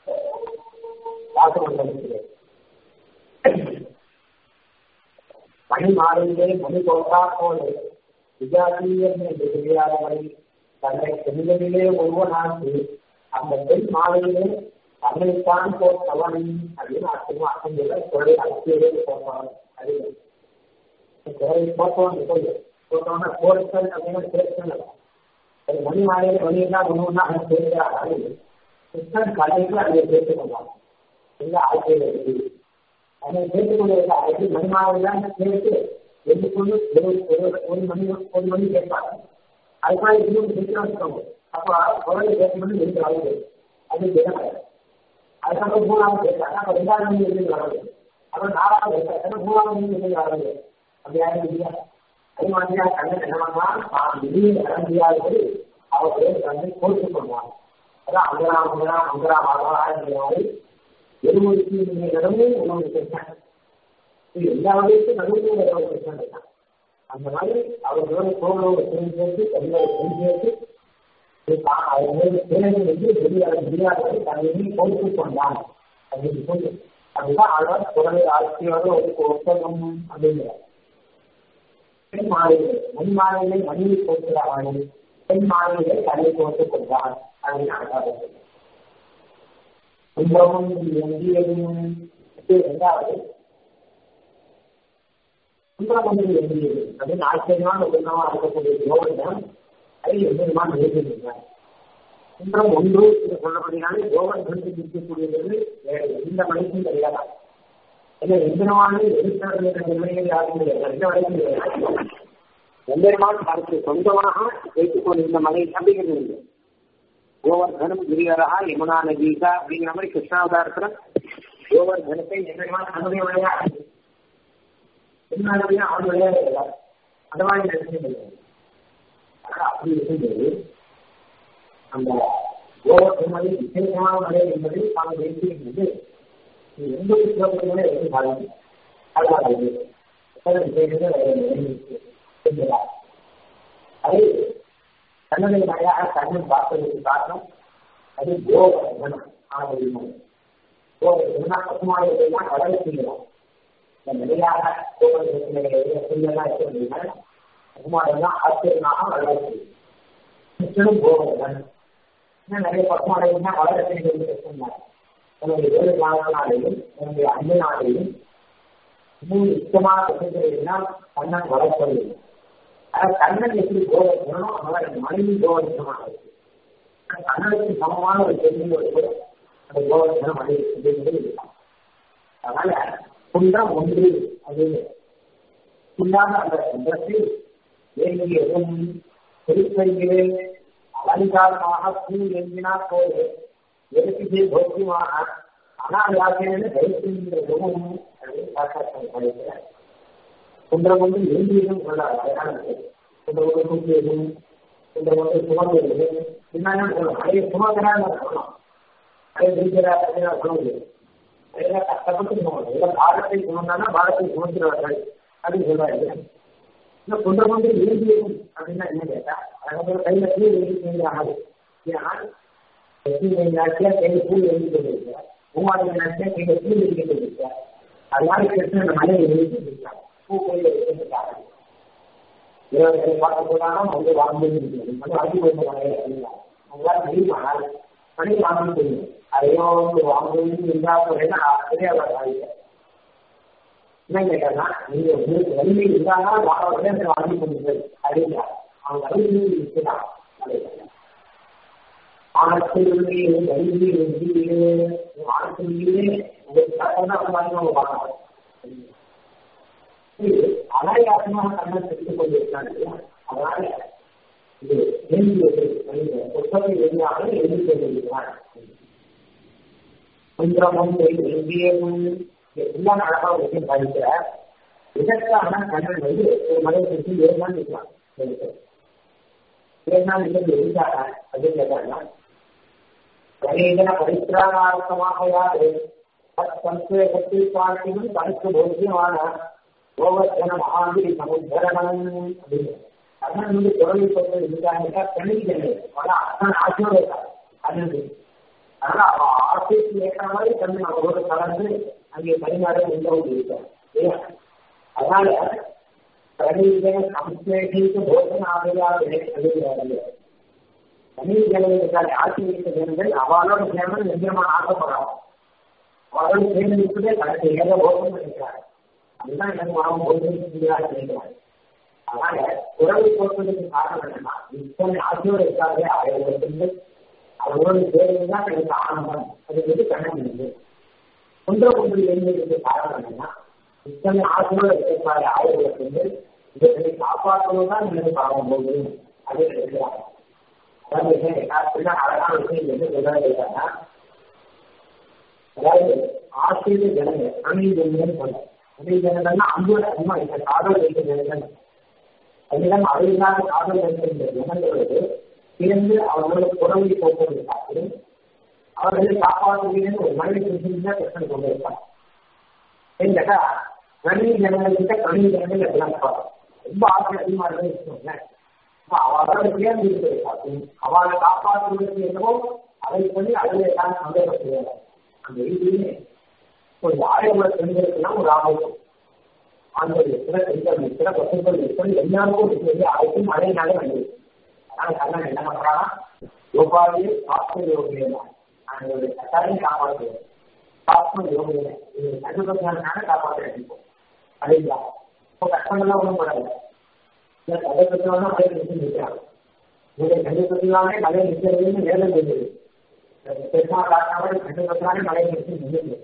மணி மாறிலே மணி போட்டா போல விஜாதீயர் என்று தெரியாதவரை தன்னை பெண்களிலே ஒருவனாக்கு அந்த பெண் மாலையிலே தன்னைத்தான் போட்டவனை அப்படின்னு அர்த்தமா அர்த்தம் சொல்ல குறை அரசியலே போட்டவன் அப்படின்னு குறை போட்டவன் சொல்லு போட்டவன போர்த்தல் அப்படின்னு சேர்த்தல் அது மணி மாலையில மணி என்ன ஒண்ணுன்னா அவன் சேர்க்கிறார் கிருஷ்ணன் கலைக்கு அதை சேர்த்துக் கொண்டான் இந்த ஆட்சியில் இருக்குது அதை சேர்த்துக் கொண்டிருக்க அழைத்து மணி மாலையெல்லாம் சேர்த்து எதுக்குள்ள ஒரு ஒரு மணி ஒரு மணி கேட்பாங்க அதுக்காக இன்னொரு சேர்க்கலாம் வச்சுக்கோங்க அப்ப குழந்தை கேட்கணும்னு இருந்து ஆகுது அது தினமலை அதுக்கப்புறம் மூணாவது கேட்காங்க அப்ப ரெண்டாவது மணி இருந்து வராது அப்புறம் நாலாவது கேட்காங்க மூணாவது மணி இருந்து வராது அப்படி யாரும் இல்லையா அது மாதிரியா கண்ணன் என்ன பண்ணலாம் வெளியே வர முடியாதபடி அவர் பேர் வந்து கொடுத்து கொண்டாங்க அதான் அங்கரா அங்கரா அங்கரா ஆகலாம் ஆயிரம் எருமைக்கு நீங்க இடமே உணவு கேட்டாங்க இது எல்லா வகைக்கும் நடுவில் வேற ஒரு கிருஷ்ணன் இருக்கான் அந்த மாதிரி அவர்களோட தோளோட துணி சேர்த்து கையோட துணி சேர்த்து அவர்களோட திறனை வந்து வெளியாக முடியாதவரை தன்னை கொடுத்து கொண்டான் அப்படின்னு சொல்லி அதுதான் ஆழ்வார் குரலை ஆட்சியோட ஒரு ஒப்பந்தம் அப்படிங்கிறார் பெண் மாலையிலே மண் மாலையிலே மணியை போட்டுறான் பெண் மாலையிலே தலை போட்டுக் கொண்டான் அப்படின்னு அழகாக கும்பமும் எங்கியதும் ரெண்டாவது கும்பம் வந்து எங்கியது அப்படின்னு ஆச்சரியமான குணமா இருக்கக்கூடிய யோகன் அதை எந்திரமா நினைக்கிறார் குன்றம் ஒன்று என்று சொல்லப்படினாலே யோகன் கண்டு நிற்கக்கூடியது வேற எந்த மனிதனும் கிடையாது ஏன்னா எந்திரமான எழுத்தாளர்கள் நிலையில் யாரும் கிடையாது எந்த வரைக்கும் கிடையாது எம்பெருமான் தனக்கு சொந்தமாக வைத்துக் கொண்டிருந்த மலை அப்படிங்கிறது இல்லை கோவர்தனம் கிரிவரகா யமுனா நதீகா அப்படிங்கிற மாதிரி கிருஷ்ணாவதாரத்துல கோவர்தனத்தை எம்பெருமான் தன்னுடைய விளையாடு பின்னாடியே அவன் விளையாடு அந்த மாதிரி நினைச்சு அப்படி இருக்கும்போது அந்த கோவர்தனை விசேஷமான மலை என்பதை தாங்கள் வைத்திருக்கிறது எந்த விஷயத்திலுமே எடுத்து பாருங்க அதுதான் என்கிறார் அது கண்ணனை மழையாக கண்ணன் பார்த்ததற்கு காரணம் அது கோவர்தனம் ஆனது கோவர்தனா பசுமாயத்தையெல்லாம் வளர செய்யலாம் இந்த நிலையாக கோவர்தனெல்லாம் இருக்கிறதுனா பசுமாயெல்லாம் ஆச்சரியமாக வளர செய்யும் கிருஷ்ணனும் கோவர்தன் இன்னும் நிறைய பசுமாயெல்லாம் வளர செய்வது சொன்னார் என்னுடைய வேறு காலனாலையும் என்னுடைய அண்ணனாலையும் மூணு இஷ்டமான விஷயங்களையெல்லாம் கண்ணன் வளர்ப்பதில்லை அதாவது கண்ணன் எப்படி கோவர்த்தனோ அவர் மனைவி கோவர்த்தனமாக இருக்கு கண்ணனுக்கு சமமான ஒரு பெண்மையோடு கூட அந்த கோவர்த்தனம் மனைவி அப்படிங்கிறது இருக்கலாம் அதனால குன்றம் ஒன்று அப்படின்னு இல்லாத அந்த குன்றத்தில் வேண்டியதும் திருப்பதிகளே அலங்காரமாக பூ எங்கினா போது எதுக்கு போக்கியமாக அனாயாசேன தரிசிக்கிறதும் அப்படின்னு குன்றம் வந்து எழுதியதும் சொல்லாது அழகானது குன்றம் வந்து தூக்கியதும் குன்றம் வந்து சுமந்தது என்னன்னு சொல்லலாம் அதைய சுமக்கிறான்னு சொல்லலாம் அதை இருக்கிறா சொல்ல முடியாது அதெல்லாம் கஷ்டப்பட்டு சுமக்கணும் இல்லை பாரத்தை சுமந்தானா பாரத்தை சுமக்கிறவர்கள் அப்படின்னு சொல்றாரு இந்த குன்றம் வந்து எழுதியதும் அப்படின்னா என்ன கேட்டா அதனால கையில பூ எழுதி ஆகுது ஏன்னா நாட்டில கையில பூ எழுதி கொண்டிருக்கிறார் மூவாயிரம் நாட்டில கையில பூ எழுதி கொண்டிருக்கிறார் அதனால கிருஷ்ணன் மலை எழுதி கொண்டிருக்கிறார் பூ கையில எழுதிட்டாங்க இருபது பார்க்க போனாலும் வந்து வாங்கி இருக்கிறது வந்து அடி வந்து வாங்க அவங்களால தெரியுமா மணி வாங்க தெரியும் அதையோ வந்து வாங்கணும் இல்லாத தெரியாத வாங்கிட்டேன் என்ன கேட்டா நீங்க உங்களுக்கு வலிமை இருந்தாலும் வாங்க வாங்கி கொண்டு அப்படின்னா அவங்க வலிமை இருக்கிறான் ஆனத்திலே வலிமை ஆனத்திலே உங்களுக்கு வாங்கி பார்க்கலாம் இது அனாயாசமாக கண்ணன் தெரிந்து கொண்டிருக்காங்க அதனால இது எழுதியது புத்தகை எழுதியாக எழுதி கொண்டிருக்கிறார் குன்றமும் எழுதியவும் எல்லாம் அழகா விஷயம் படிக்கிற இதற்கான கண்ணன் வந்து ஒரு மலை குறித்து ஏழு நாள் இருக்கலாம் ஏழு நாள் இருந்து எழுதாங்க அப்படின்னு கேட்டாங்க பரிதன பரித்திராகார்த்தமாக யாரு சம்சேகத்தை பார்க்கணும் தனக்கு போக்கியமான கோவர்தன மகாந்திரி சமுத்தரணம் அப்படின்னு கண்ணன் வந்து குரலை சொல்றது இருக்காங்க கணிதனை ஆனா அத்தனை ஆசையோட இருக்காரு கண்ணன் அதனால அவ ஆசைக்கு ஏற்ற மாதிரி கண்ணன் அவரோட கலந்து அங்கே பரிமாற உண்டவும் இருக்கார் அதனால கணிதன சம்சேகிக்கு போதன ஆகையாக எழுதுகிறார்கள் கணிதனை ஆட்சி வைத்த ஜனங்கள் அவளோட சேர்ந்து நிச்சயமாக ஆசைப்படுறாங்க அவரோட சேர்ந்து இருப்பதே தனக்கு ஏக போதம் நினைக்கிறார் அதுதான் எனக்கு அவன் ஒரு முடியாது நினைக்கிறார் அதனால குரலை போக்குவதற்கு காரணம் என்னன்னா இத்தனை ஆசையோடு இருக்காங்க அவர்களுக்கு அவரோட சேர்ந்து தான் எனக்கு ஆனந்தம் அது வந்து கண்ணன் இருக்கு குன்ற குன்று எழுந்ததுக்கு காரணம் என்னன்னா இத்தனை ஆசையோடு இருக்கிறாரு ஆயுதத்துக்கு இவர்களை காப்பாற்றுவது தான் எனக்கு பாவம் போகுது அது நினைக்கிறாங்க அதாவது அழகான விஷயம் என்ன சொல்றாங்க அதாவது ஆசிரிய ஜனங்கள் அணிஜனங்கள் சொல்ல அணிஜனங்கள்னா அன்போட அம்மா இந்த காதல் வைத்த ஜனங்கள் அதிடம் அறிவில்லாத காதல் வைக்கின்ற ஜனங்களோடு சேர்ந்து அவர்களோட புறவை போக்குவதை பார்த்து அவர்களை காப்பாற்றுகிறேன் ஒரு மனித குறிப்பிட்ட பிரச்சனை கொண்டிருப்பார் ஏன் கேட்டா கணி ஜனங்கள்கிட்ட கணி ஜனங்கள் எல்லாம் ரொம்ப ஆசை அதிகமா இருக்குன்னு வச்சுக்கோங்களேன் அவளோட சேர்ந்து இருக்கிறது அவளை காப்பாற்றுவதற்கு என்னவோ அதை பண்ணி அதில் எல்லாம் சந்தேகப்படுவாங்க அந்த ரீதியிலே ஒரு ஆயிரம் பெண்களுக்கெல்லாம் ஒரு ஆபத்து ஆண்கள் எத்தனை பெண்கள் எத்தனை பசுக்கள் எத்தனை எல்லாருக்கும் இருக்கிறது அதுக்கும் மழையினாலே வந்தது அதனால கண்ணன் என்ன பண்றாங்கன்னா யோகாவியே சாஸ்திர யோகியம் அவங்களுடைய கட்டாயம் காப்பாற்றுவது சாஸ்திர யோகியம் இது கண்டுபிடிச்சாங்க காப்பாற்ற அப்படிங்களா இப்போ கஷ்டங்கள்லாம் ஒன்றும் படாது இல்லை கதை பற்றினா மழை நிறுத்தி நிற்கிறாங்க உங்களுடைய கதை பற்றினாலே மழை நிற்கிறதுன்னு வேலை இருந்தது பெருமா காட்டாமல் கண்டு பற்றினாலே மழை நிறுத்தி நின்றுது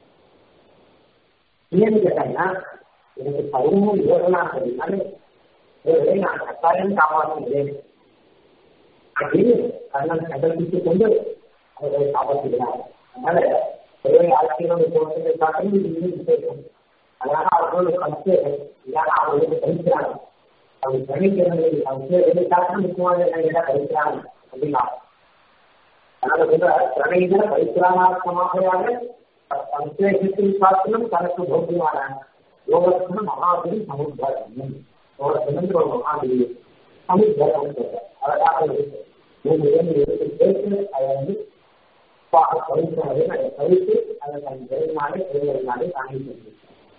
ஏன்னு கேட்டாங்கன்னா எனக்கு பதிமூணு யோகனா அப்படின்னாலே ஒருவேளை நான் கட்டாயம் காப்பாற்றுகிறேன் அப்படின்னு கண்ணன் கண்டுபிடித்துக் கொண்டு அவர்களை காப்பாற்றுகிறார் அதனால ஒருவேளை ஆட்சியோட தோற்றத்தை காட்டும் இன்னும் விசேஷம் அதனால அவர்களோட கருத்து இல்லாத அவர்களுக்கு கழிக்கிறாங்க அவங்க கணிக்கிறது அவங்க எதை காட்டும் முக்கியமான என்ன கழிக்கிறாங்க அப்படின்னா அதனால சொல்ற பிரணயித பரிசுராமாத்மமாக சந்தேகத்தில் காட்டிலும் தனக்கு போக்கியமான யோகத்தின மகாபலி சமுத்திரம் யோகத்திலிருந்து ஒரு மகாபலி சமுத்திரம் அதற்காக மூணு ஏழு எடுத்து சேர்த்து அதை வந்து பரிசுறதை அதை கழித்து அதை தன் விரைவினாலே விரைவினாலே தாங்கி கொண்டிருக்கிறார்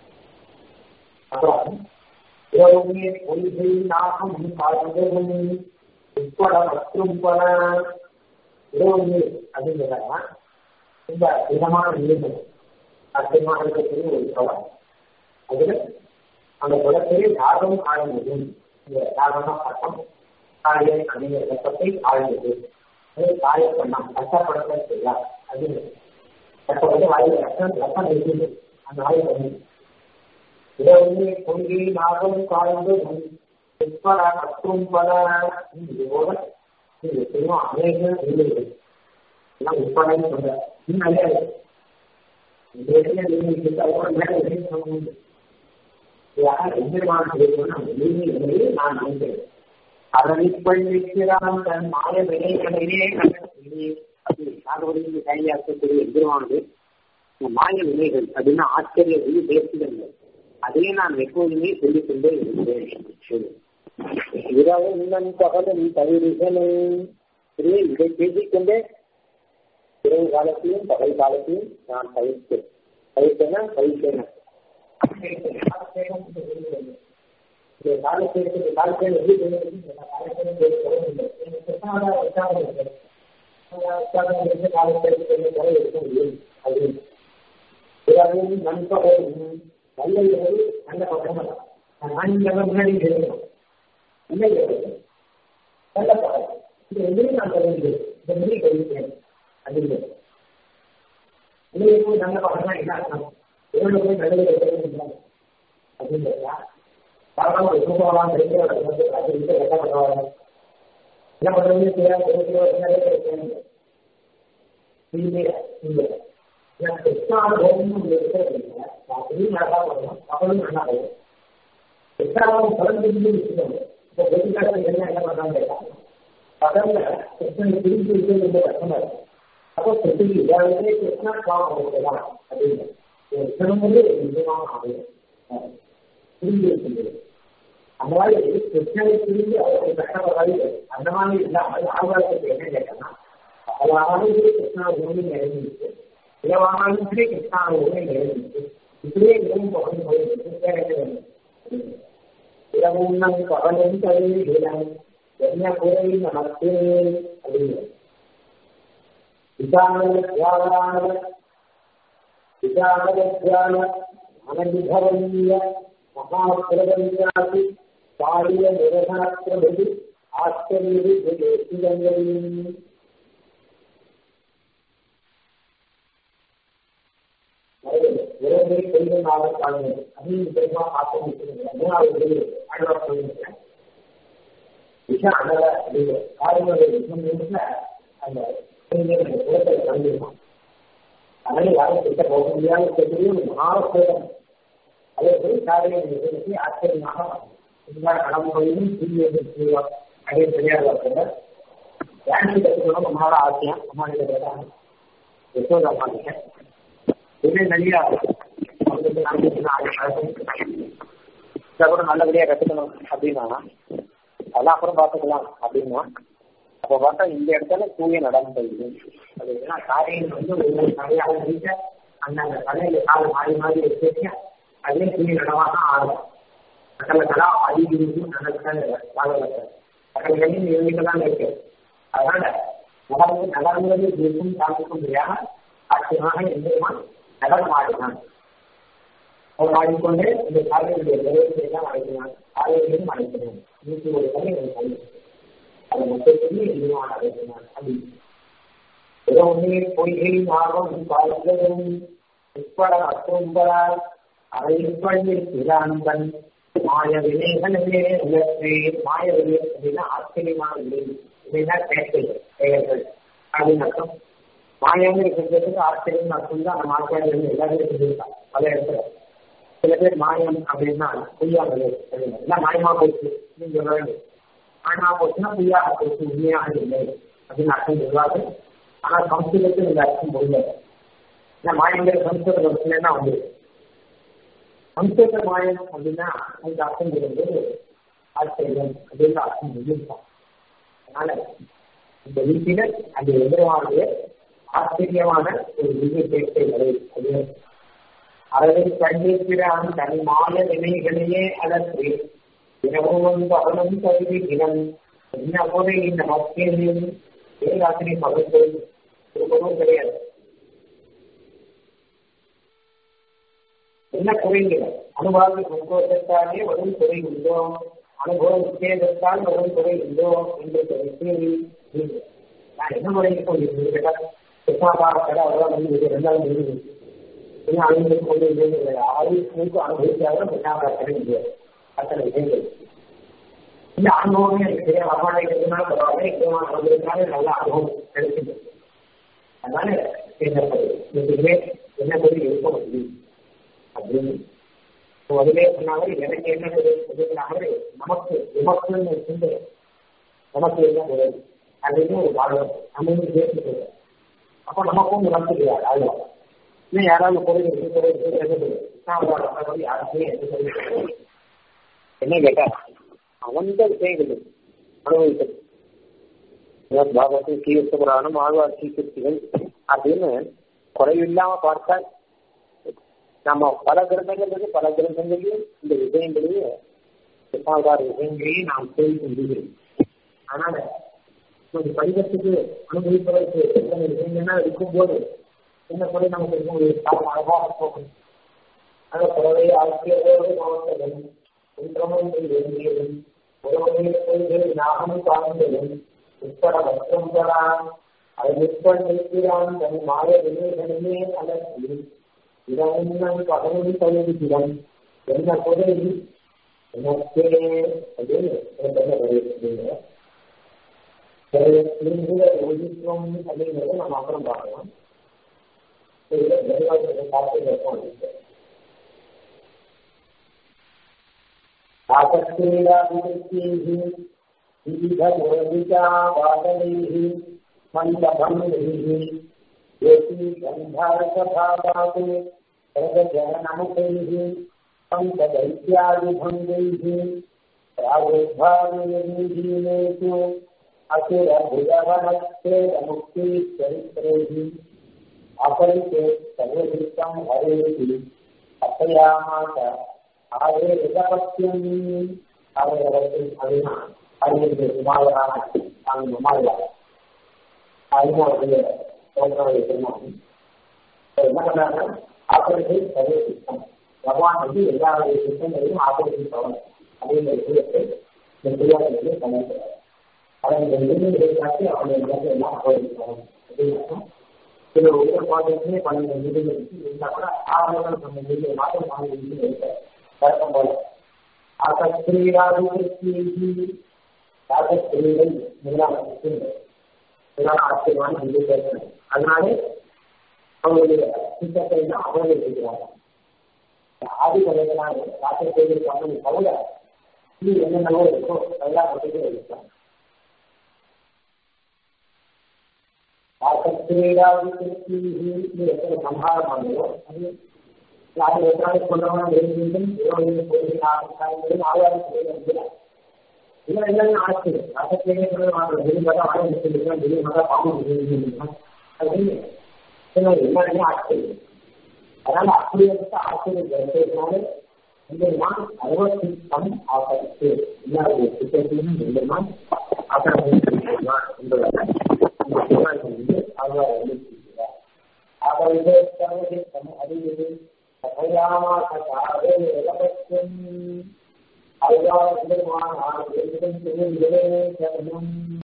அப்புறம் யோகமே பொய்கை நாகம் காரணம் உட்பட மற்றும் பல யோகமே அப்படிங்கிறதா ரொம்ப விதமான நிலைகள் அச்சயமாக இருக்கக்கூடிய ஒரு குளம் அதுல அந்த குளத்திலே யாகம் ஆழ்ந்தது இந்த யாகமா பட்டம் காய அணிய வெப்பத்தை ஆழ்ந்தது அது காய பண்ணம் கஷ்டப்படத்தை செய்யார் அது கஷ்டப்பட்டு வாயில் ரத்தம் ரத்தம் இருக்குது அந்த வாயை பண்ணி இடமே பொங்கி நாகம் காய்ந்து உட்பட மற்றும் பல இதோட இது தெரியும் அநேக நிலைகள் எல்லாம் உட்படன்னு சொல்ற இன்னும் நிறைய இந்த இடத்துல நீங்க அவரோட மேல எதையும் சொல்ல முடியும் யார் எந்திரமான செய்யணும்னா நான் நம்புகிறேன் அதனை பள்ளிக்கிறான் தன் மாய வினைகளிலே அப்படி நாகவதிக்கு கையா இருக்கக்கூடிய எந்திரமானது மாய வினைகள் அப்படின்னா ஆச்சரிய வெளி பேசுதல் அதையே நான் எப்போதுமே சொல்லிக் கொண்டே இருந்தேன் இரவும் பகலும் தவிர்களும் இதை பேசிக்கொண்டே இரவு காலத்தையும் பகல் காலத்தையும் நான் பயிர்த்தேன் பயிர்த்தேன்னா பயிர்த்தேன் நண்பகலும் நல்ல இரவு நல்ல பகலும் நான்கு முன்னாடி இருக்கணும் நல்ல இரவு நல்ல பகல் இது எதிரும் நான் கருதுகிறேன் இந்த மொழி கருதுகிறேன் அப்படிங்கிறது இல்லையே நல்ல பகல்னா என்ன அர்த்தம் இரவு போய் நல்லது இருக்கிறது அப்படிங்கிறதா காரணம் ஒரு சூப்பரமான கிடைக்கிறது அது வந்து என்ன பண்ணுவாங்க என்ன பண்ணுறது தெரியாது கிருஷ்ணானுபவம் இருக்கிறது இல்லை நல்லா பண்ணணும் அவளும் நல்லா வரும் கிருஷ்ணாவும் பலன் பிரிஞ்சு வச்சுக்கணும் இப்போ வெற்றிக்காரர்கள் என்ன என்ன பண்றாங்க பகல்ல கிருஷ்ணன் பிரிஞ்சு இருக்கிறது ரொம்ப கஷ்டமா இருக்கும் அப்போ கிருஷ்ணி இதாகவே கிருஷ்ணா காலம் அவங்கதான் அப்படின்னு கிருஷ்ணன் வந்து நிஜமாக ஆகும் புரிஞ்சு இருக்கின்றது அந்த மாதிரி கிருஷ்ணனை புரிந்து அவர்கள் கஷ்டப்படுறாரு அந்த மாதிரி இல்லாமல் ஆழ்வாரத்துக்கு என்ன கேட்டனா பகலானாலும் கிருஷ்ணா உண்மை நிறைஞ்சிருக்கு இரவானாலும் சரி கிருஷ்ணா உண்மை நிறைஞ்சிருக்கு இப்படியே இரவும் பகலும் போயிருக்கு இரவும் நம் பகலும் தருகிறேன் என்ன குறை நமக்கு அப்படிங்கிறது விசாரண தியாகரான விசாரண தியான அனதிபவனீய மகாபிரபஞ்சாதி காரிய நிரசனப்பிரபதி ஆச்சரிய விரைவில் செய்து நாள் காணுங்கள் அப்படின்னு தெரியுமா பார்க்க முடியும் மூணாவது விரைவு ஆழ்வார் சொல்லியிருக்கேன் விஷயம் அழக அப்படிங்கிற காரியங்களுடைய விஷயம் அந்த குலத்தை கலந்துருக்கான் அதனால யாரும் கிட்ட போக முடியாத இருக்கக்கூடிய ஒரு மகாபேதம் அதே போல காரியம் நிகழ்ச்சி ஆச்சரியமாக இதுதான் கடம்புகளிலும் சூரியன் செய்வார் அதே தெரியாத கூட டான்ஸ் கற்றுக்கணும் அம்மாவோட ஆசையம் அம்மா கிட்ட கேட்டாங்க யசோதா அம்மா கிட்ட இதே நிறைய வந்து நாளைக்கு நாளைக்கு இதை கூட நல்லபடியா கத்துக்கணும் அப்படின்னா அதெல்லாம் அப்புறம் பார்த்துக்கலாம் அப்படின்னா அப்போ பார்த்தா இந்த இடத்துல தூய நடனம் போயிடுது அது ஏன்னா காரியம் வந்து ஒவ்வொரு கலையாக இருக்க அந்த அந்த கலையில காலம் மாறி மாறி வச்சிருக்க அதே தூய நடமாக தான் ஆகும் சகல கலா அதிகம் நடக்க சகலையும் எழுதிட்டு தான் இருக்கு அதனால நடந்து நடந்தது இருக்கும் தாழ்க்கும் முடியாம ஆச்சரியமாக எந்திரமான் நடனம் ஆடினான் அவர் ஆடிக்கொண்டே இந்த காலையுடைய நிறைவேற்றை தான் அழைக்கிறான் காலையிலையும் அழைக்கிறான் நூற்றி ஒரு கலை எனக்கு அதை மொத்தத்தையும் எதிர்வான் அழைக்கிறான் அப்படின்னு ஏதோ ஒன்றே பொய்கை ஆர்வம் காலங்களும் உட்பட அத்தும்பரால் அவையில் பள்ளி பிராந்தன் மாய வினைகளே உலகே மாய வினை அப்படின்னா ஆச்சரியமான வினை இல்லைன்னா செயற்கை பெயர்கள் அப்படின்னு அர்த்தம் மாயான்னு இருக்கிறதுக்கு ஆச்சரியம் அர்த்தம் தான் நம்ம ஆச்சாரியர்கள் எல்லாருமே சொல்லியிருக்காங்க பல இடத்துல சில பேர் மாயம் அப்படின்னா பொய்யானது எல்லாம் மாயமா போச்சு நீங்க சொல்ல வேண்டும் மாயமா போச்சுன்னா பொய்யாக போச்சு உண்மையாக இல்லை அப்படின்னு அர்த்தம் சொல்லுவாங்க ஆனால் சம்ஸ்கிருதத்தில் இந்த அர்த்தம் முடியாது ஏன்னா மாயங்கிற சம்ஸ்கிருத வச்சுன்னா வந்து சம்ஸ்கிருத மாயம் அப்படின்னா அதுக்கு அர்த்தம் சொல்லும்போது ஆச்சரியம் அப்படின்னு அர்த்தம் சொல்லியிருக்கோம் அதனால இந்த வீட்டில அந்த எதிர்வானது ஆச்சரியமான ஒரு திவ்ய சேர்க்கை வரை அரவில் கண்டிருக்கிறான் தன் மாய வினைகளையே அலற்றி தினமும் வந்து அவனும் கருதி தினம் என்ன போதை இந்த மக்களின் வேதாசிரி பகுத்து திரும்பவும் கிடையாது என்ன குறைகிறது அனுபவ சந்தோஷத்தாலே வரும் குறை உண்டோ அனுபவம் உத்தேசத்தால் வரும் குறை உண்டோ என்று கேள்வி நான் என்ன முறைக்கு கொண்டிருக்கிறேன் கிருஷ்ணாபாரத்தோட அவ்வளோ வந்து ரெண்டாவது முடிவு இன்னும் அனுபவித்து கொண்டு இருந்தது ஆயுஷ்க்கு அனுபவிச்சாலும் கிருஷ்ணாபாரத்தோட முடியாது அத்தனை விஷயங்கள் இந்த அனுபவமே எனக்கு தெரியாது அம்மாவை இருக்கிறதுனால பரவாயில்ல இங்கமான வந்திருக்காலும் நல்ல அனுபவம் கிடைக்குது அதனால பேசப்படுது என்ன சொல்லி இருக்க முடியும் அப்படின்னு அதுவே சொன்னாங்க எனக்கு என்ன சொன்னாங்க நமக்கு விமர்சனம் இருந்து நமக்கு என்ன உதவி அப்படின்னு ஒரு வாழ்வம் நம்ம பேசிட்டு அப்போ நமக்கும் நடத்துகிறார் ஆழ்வார் இன்னும் யாராவது குறை இருக்கு குறை இருக்கு யாருக்குமே எந்த குறை என்ன கேட்டா அவந்த விஷயங்கள் அனுபவித்தது பாகவத்தில் கீர்த்த புராணம் ஆழ்வார் கீர்த்திகள் அப்படின்னு குறைவில்லாம பார்த்தால் நம்ம பல கிரந்தங்கள் பல கிரந்தங்களையும் இந்த விஷயங்களையும் கிருஷ்ணாவதார விஷயங்களையும் நாம் தெரிவிக்க முடியும் அதனால ஒரு படிவத்துக்கு அனுபவிப்பதற்கு எத்தனை விஷயங்கள்னா இருக்கும்போது என்ன குறை நமக்கு இருக்கும் ஒரு காலம் அழகாக போகும் அந்த குறவை ஆசிரியரோடு மாவட்டங்கள் குன்றமும் வேண்டியதும் உறவுகளை கொள்கை நாமும் காண்பதும் உட்பட மற்றும் பெறான் அதை நிற்பன் தன் மாய வினைகளையே அலசி இதன் பகலும் பயிர்கிறோம் என்ன குறை எனக்கே அப்படின்னு ஒழிக்கும் அப்படிங்கிறத நம்ம அப்புறம் பார்க்கலாம் பார்த்து வைப்போம் आसक्तिराभिवृत्तिः विविधमोदितावादनैः मन्दभङ्गैः येति गन्धारसभावात् प्रगजनमुखैः पञ्चदैत्यादिभङ्गैः प्रागुर्भावेषु असुरभुजवनच्छेदमुक्तिचरित्रैः अपरिचे सर्वदृष्टं हरेति कथयामास ஆகவே எதபத்தியம் அவர்கள் அப்படின்னா அறிவியல் சுமாரான அவங்க மாறுவாங்க அதனால தோன்றவை சொன்னாங்க என்ன பண்ணாங்க ஆபரேஷன் சர்வ சிஸ்டம் பகவான் வந்து எல்லா சிஸ்டங்களையும் ஆபரேஷன் பவன் அப்படிங்கிற விஷயத்தை இந்த திருவாரூரிலே பண்ணிக்கிறார் அதை இந்த விருதுகளை காட்டி அவருடைய இடத்தை எல்லாம் ஆபரேஷன் பவன் அப்படின்னு சில ஒவ்வொரு பாடலுமே பன்னெண்டு விருதுகள் இருந்தா கூட ஆரம்பத்தில் சொன்ன விருது மாதம் நான்கு விருது இருக்காரு வழக்கம் போல ஸ்திரீகள் முதலான இதெல்லாம் ஆச்சரியமான இது பேசணும் அதனாலே அவங்களுடைய சித்தத்தை தான் அவர்கள் இருக்கிறாங்க ஆதி கலைகளான ராச செய்திருக்காங்க தவிர இது என்னென்னவோ இருக்கோ அதெல்லாம் மட்டுமே இருக்கலாம் ராசஸ்திரீராதி எத்தனை சம்ஹாரமானதோ அது யாரும் எதாவது சொல்றவங்க வேண்டும் இருபது போகிறார்கள் ஆதாரம் செய்ய இல்லை இல்லைன்னு ஆச்சு ரசத்தையே வாங்க விரும்பாத வாழ முடியும் விரும்பாத பாம்பு முடியும் அப்படின்னு எல்லாருமே ஆச்சரியம் அதனால அப்படி இருக்க ஆச்சரியம் கிடைச்சதுனால எம்பெருமான் அறுபத்தி தம் ஆபத்து எல்லா சித்தத்தையும் எம்பெருமான் ஆக்கிரமிச்சிருக்கிறான் என்பதாக இந்த சிவாஜி வந்து அவர் எழுதியிருக்கிறார் ஆகவே சர்வதேசம் அறிவது சகையாமாசம் அதுதான் எம்பெருமான் ஆறு